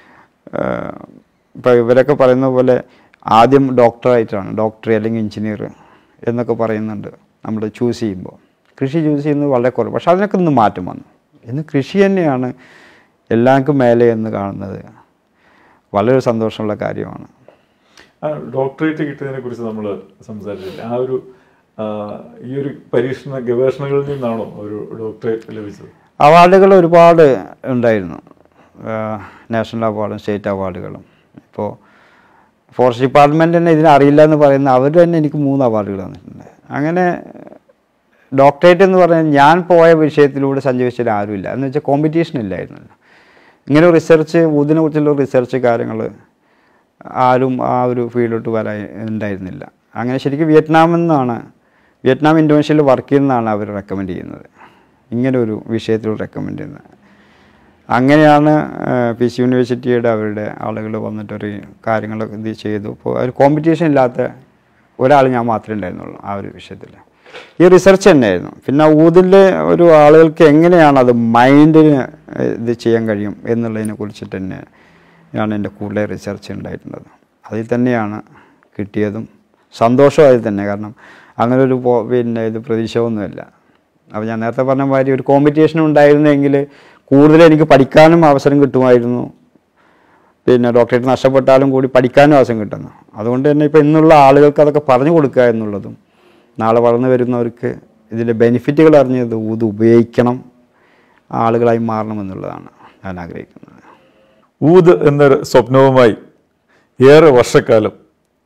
ഇപ്പോൾ ഇവരൊക്കെ പറയുന്ന പോലെ ആദ്യം ഡോക്ടറായിട്ടാണ് ഡോക്ടർ അല്ലെങ്കിൽ എഞ്ചിനീയർ എന്നൊക്കെ പറയുന്നുണ്ട് നമ്മൾ ചൂസ് ചെയ്യുമ്പോൾ കൃഷി ചൂസ് ചെയ്യുന്നത് വളരെ കുറവ് പക്ഷെ അതിനൊക്കെ ഒന്ന് മാറ്റം വന്നു ഇന്ന് കൃഷി തന്നെയാണ് എല്ലാവർക്കും മേലെ എന്ന് കാണുന്നത് വളരെ സന്തോഷമുള്ള കാര്യമാണ് ആ ഡോക്ടറേറ്റ് കിട്ടിയതിനെ കുറിച്ച് നമ്മൾ സംസാരിച്ചില്ല ആ ഒരു ആ, ഈ ഒരു പരീക്ഷണ ഗവേഷണങ്ങളിൽ നിന്നാണോ ഒരു ഡോക്ടറേറ്റ് ലഭിച്ചത് അവാർഡുകൾ ഒരുപാട് ഉണ്ടായിരുന്നു നാഷണൽ അവാർഡും സ്റ്റേറ്റ് അവാർഡുകളും ഇപ്പോൾ ഫോറസ്റ്റ് ഡിപ്പാർട്ട്മെൻറ്റ് തന്നെ ഇതിനെ അറിയില്ല എന്ന് പറയുന്ന അവർ തന്നെ എനിക്ക് മൂന്ന് അവാർഡുകൾ തന്നിട്ടുണ്ട് അങ്ങനെ ഡോക്ടറേറ്റ് എന്ന് പറഞ്ഞാൽ ഞാൻ പോയ വിഷയത്തിലൂടെ സഞ്ചരിച്ചിട്ട് ആരുമില്ല എന്ന് വെച്ചാൽ കോമ്പറ്റീഷൻ ഇല്ലായിരുന്നല്ലോ ഇങ്ങനെ റിസർച്ച് ഊതിനെ കുറിച്ചുള്ള റിസർച്ച് കാര്യങ്ങൾ ആരും ആ ഒരു ഫീൽഡിലോട്ട് വരാൻ ഉണ്ടായിരുന്നില്ല അങ്ങനെ ശരിക്കും വിയറ്റ്നാമിൽ നിന്നാണ് വിയറ്റ്നാം ഇൻഡോനേഷ്യയിൽ വർക്ക് ചെയ്യുന്നതാണ് അവർ റെക്കമെൻഡ് ചെയ്യുന്നത് ഇങ്ങനെ ഒരു വിഷയത്തിൽ റെക്കമെൻഡ് ചെയ്യുന്നത് അങ്ങനെയാണ് പി സി യൂണിവേഴ്സിറ്റിയുടെ അവരുടെ ആളുകൾ വന്നിട്ടൊരു കാര്യങ്ങൾ ഇത് ചെയ്തു ഇപ്പോൾ ഒരു കോമ്പറ്റീഷൻ ഇല്ലാത്ത ഒരാൾ ഞാൻ മാത്രമേ ഉണ്ടായിരുന്നുള്ളൂ ആ ഒരു വിഷയത്തിൽ ഈ റിസർച്ച് തന്നെയായിരുന്നു പിന്നെ ഊതിൻ്റെ ഒരു ആളുകൾക്ക് എങ്ങനെയാണ് അത് മൈൻഡിന് ഇത് ചെയ്യാൻ കഴിയും എന്നുള്ളതിനെ കുറിച്ചിട്ട് തന്നെ ആണ് എൻ്റെ കൂടുതൽ റിസർച്ച് ഉണ്ടായിട്ടുള്ളത് അതിൽ തന്നെയാണ് കിട്ടിയതും സന്തോഷവും അതിൽ തന്നെ കാരണം അങ്ങനെ ഒരു പോ- പിന്നെ ഇത് പ്രതീക്ഷയൊന്നുമില്ല അപ്പോൾ ഞാൻ നേരത്തെ പറഞ്ഞ മാതിരി ഒരു കോമ്പറ്റീഷൻ ഉണ്ടായിരുന്നെങ്കിൽ കൂടുതൽ എനിക്ക് പഠിക്കാനും അവസരം കിട്ടുമായിരുന്നു പിന്നെ ഡോക്ടറേറ്റ് നഷ്ടപ്പെട്ടാലും കൂടി പഠിക്കാനും അവസരം കിട്ടുന്നു അതുകൊണ്ട് തന്നെ ഇപ്പോൾ ഇന്നുള്ള ആളുകൾക്ക് അതൊക്കെ പറഞ്ഞു കൊടുക്കുക എന്നുള്ളതും നാളെ വളർന്നു വരുന്നവർക്ക് ഇതിൻ്റെ ബെനിഫിറ്റുകൾ അറിഞ്ഞത് ഇത് ഉപയോഗിക്കണം ആളുകളായി മാറണം എന്നുള്ളതാണ് ഞാൻ ആഗ്രഹിക്കുന്നത് ഊത് എന്നൊരു സ്വപ്നവുമായി ഏറെ വർഷക്കാലം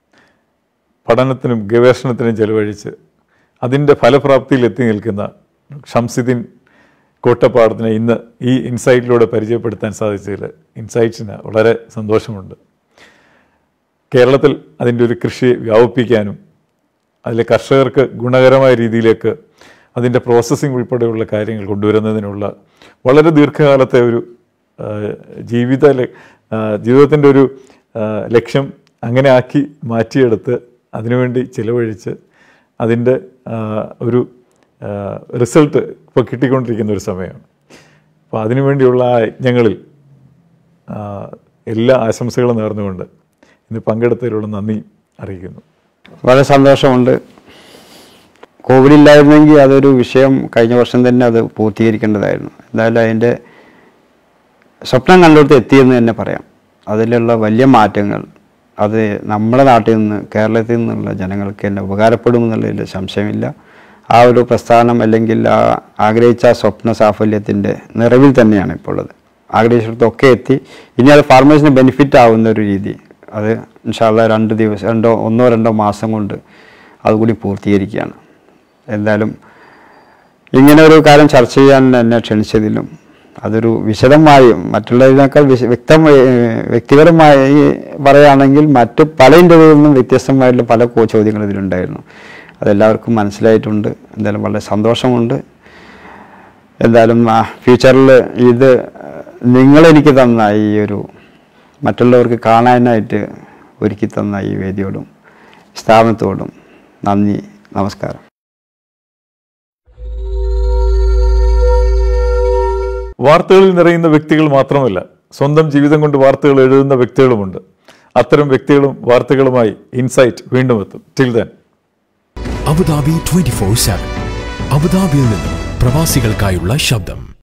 പഠനത്തിനും ഗവേഷണത്തിനും ചെലവഴിച്ച് അതിൻ്റെ ഫലപ്രാപ്തിയിൽ എത്തി നിൽക്കുന്ന ഷംസിദ്ദീൻ കോട്ടപ്പാടത്തിനെ ഇന്ന് ഈ ഇൻസൈറ്റിലൂടെ പരിചയപ്പെടുത്താൻ സാധിച്ചതിൽ ഇൻസൈറ്റ്സിന് വളരെ സന്തോഷമുണ്ട് കേരളത്തിൽ അതിൻ്റെ ഒരു കൃഷി വ്യാപിപ്പിക്കാനും അതിലെ കർഷകർക്ക് ഗുണകരമായ രീതിയിലേക്ക് അതിൻ്റെ പ്രോസസ്സിംഗ് ഉൾപ്പെടെയുള്ള കാര്യങ്ങൾ കൊണ്ടുവരുന്നതിനുള്ള വളരെ ദീർഘകാലത്തെ ഒരു ആ, ജീവിത ല- ആ, ജീവിതത്തിൻ്റെ ഒരു ആ, ലക്ഷ്യം അങ്ങനെ ആക്കി മാറ്റിയെടുത്ത് അതിനുവേണ്ടി ചിലവഴിച്ച് അതിൻ്റെ ആ, ഒരു റിസൾട്ട് ഇപ്പോൾ കിട്ടിക്കൊണ്ടിരിക്കുന്ന ഒരു സമയമാണ് അപ്പോൾ അതിനുവേണ്ടിയുള്ള ആ യജ്ഞങ്ങളിൽ ആ, എല്ലാ ആശംസകളും നേർന്നുകൊണ്ട് ഇന്ന് പങ്കെടുത്തതിലുള്ള നന്ദി അറിയിക്കുന്നു വളരെ സന്തോഷമുണ്ട് കോവിഡ് ഇല്ലായിരുന്നെങ്കിൽ അതൊരു വിഷയം കഴിഞ്ഞ വർഷം തന്നെ അത് പൂർത്തീകരിക്കേണ്ടതായിരുന്നു എന്തായാലും അതിൻ്റെ സ്വപ്നം കണ്ടിടത്ത് എത്തിയെന്ന് തന്നെ പറയാം അതിലുള്ള വലിയ മാറ്റങ്ങൾ അത് നമ്മുടെ നാട്ടിൽ നിന്ന് കേരളത്തിൽ നിന്നുള്ള ജനങ്ങൾക്ക് തന്നെ ഉപകാരപ്പെടുമെന്നുള്ളതിൽ സംശയമില്ല ആ ഒരു പ്രസ്ഥാനം അല്ലെങ്കിൽ ആ ആഗ്രഹിച്ച ആ സ്വപ്ന സാഫല്യത്തിൻ്റെ നിറവിൽ തന്നെയാണ് ഇപ്പോൾ ഉള്ളത് ആഗ്രഹിച്ചിടത്തൊക്കെ എത്തി ഇനി അത് ഫാർമേഴ്സിന് ബെനിഫിറ്റ് ആവുന്ന ഒരു രീതി അത് ഇൻഷാല്ല രണ്ട് ദിവസം രണ്ടോ ഒന്നോ രണ്ടോ മാസം കൊണ്ട് അതുകൂടി പൂർത്തീകരിക്കുകയാണ് എന്തായാലും ഇങ്ങനെ ഒരു കാര്യം ചർച്ച ചെയ്യാൻ എന്നെ ക്ഷണിച്ചതിലും അതൊരു വിശദമായി മറ്റുള്ളതിനേക്കാൾ വിശ വ്യക്തം വ്യക്തിപരമായി പറയുകയാണെങ്കിൽ മറ്റ് പല ഇൻ്റർവ്യൂവിൽ നിന്നും വ്യത്യസ്തമായിട്ടുള്ള പല കോ- ചോദ്യങ്ങൾ ഇതിലുണ്ടായിരുന്നു അതെല്ലാവർക്കും മനസ്സിലായിട്ടുണ്ട് എന്തായാലും വളരെ സന്തോഷമുണ്ട് എന്തായാലും ഫ്യൂച്ചറിൽ ഇത് നിങ്ങളെനിക്ക് തന്ന ഈ ഒരു മറ്റുള്ളവർക്ക് കാണാനായിട്ട് ഒരുക്കി തന്ന ഈ വേദിയോടും സ്ഥാപനത്തോടും നന്ദി നമസ്കാരം വാർത്തകളിൽ നിറയുന്ന വ്യക്തികൾ മാത്രമല്ല സ്വന്തം ജീവിതം കൊണ്ട് വാർത്തകൾ എഴുതുന്ന വ്യക്തികളുമുണ്ട് അത്തരം വ്യക്തികളും വാർത്തകളുമായി ഇൻസൈറ്റ് വീണ്ടും എത്തും till then Abu Dhabi twenty four seven അബുദാബിയിൽ നിന്നും പ്രവാസികൾക്കായുള്ള ശബ്ദം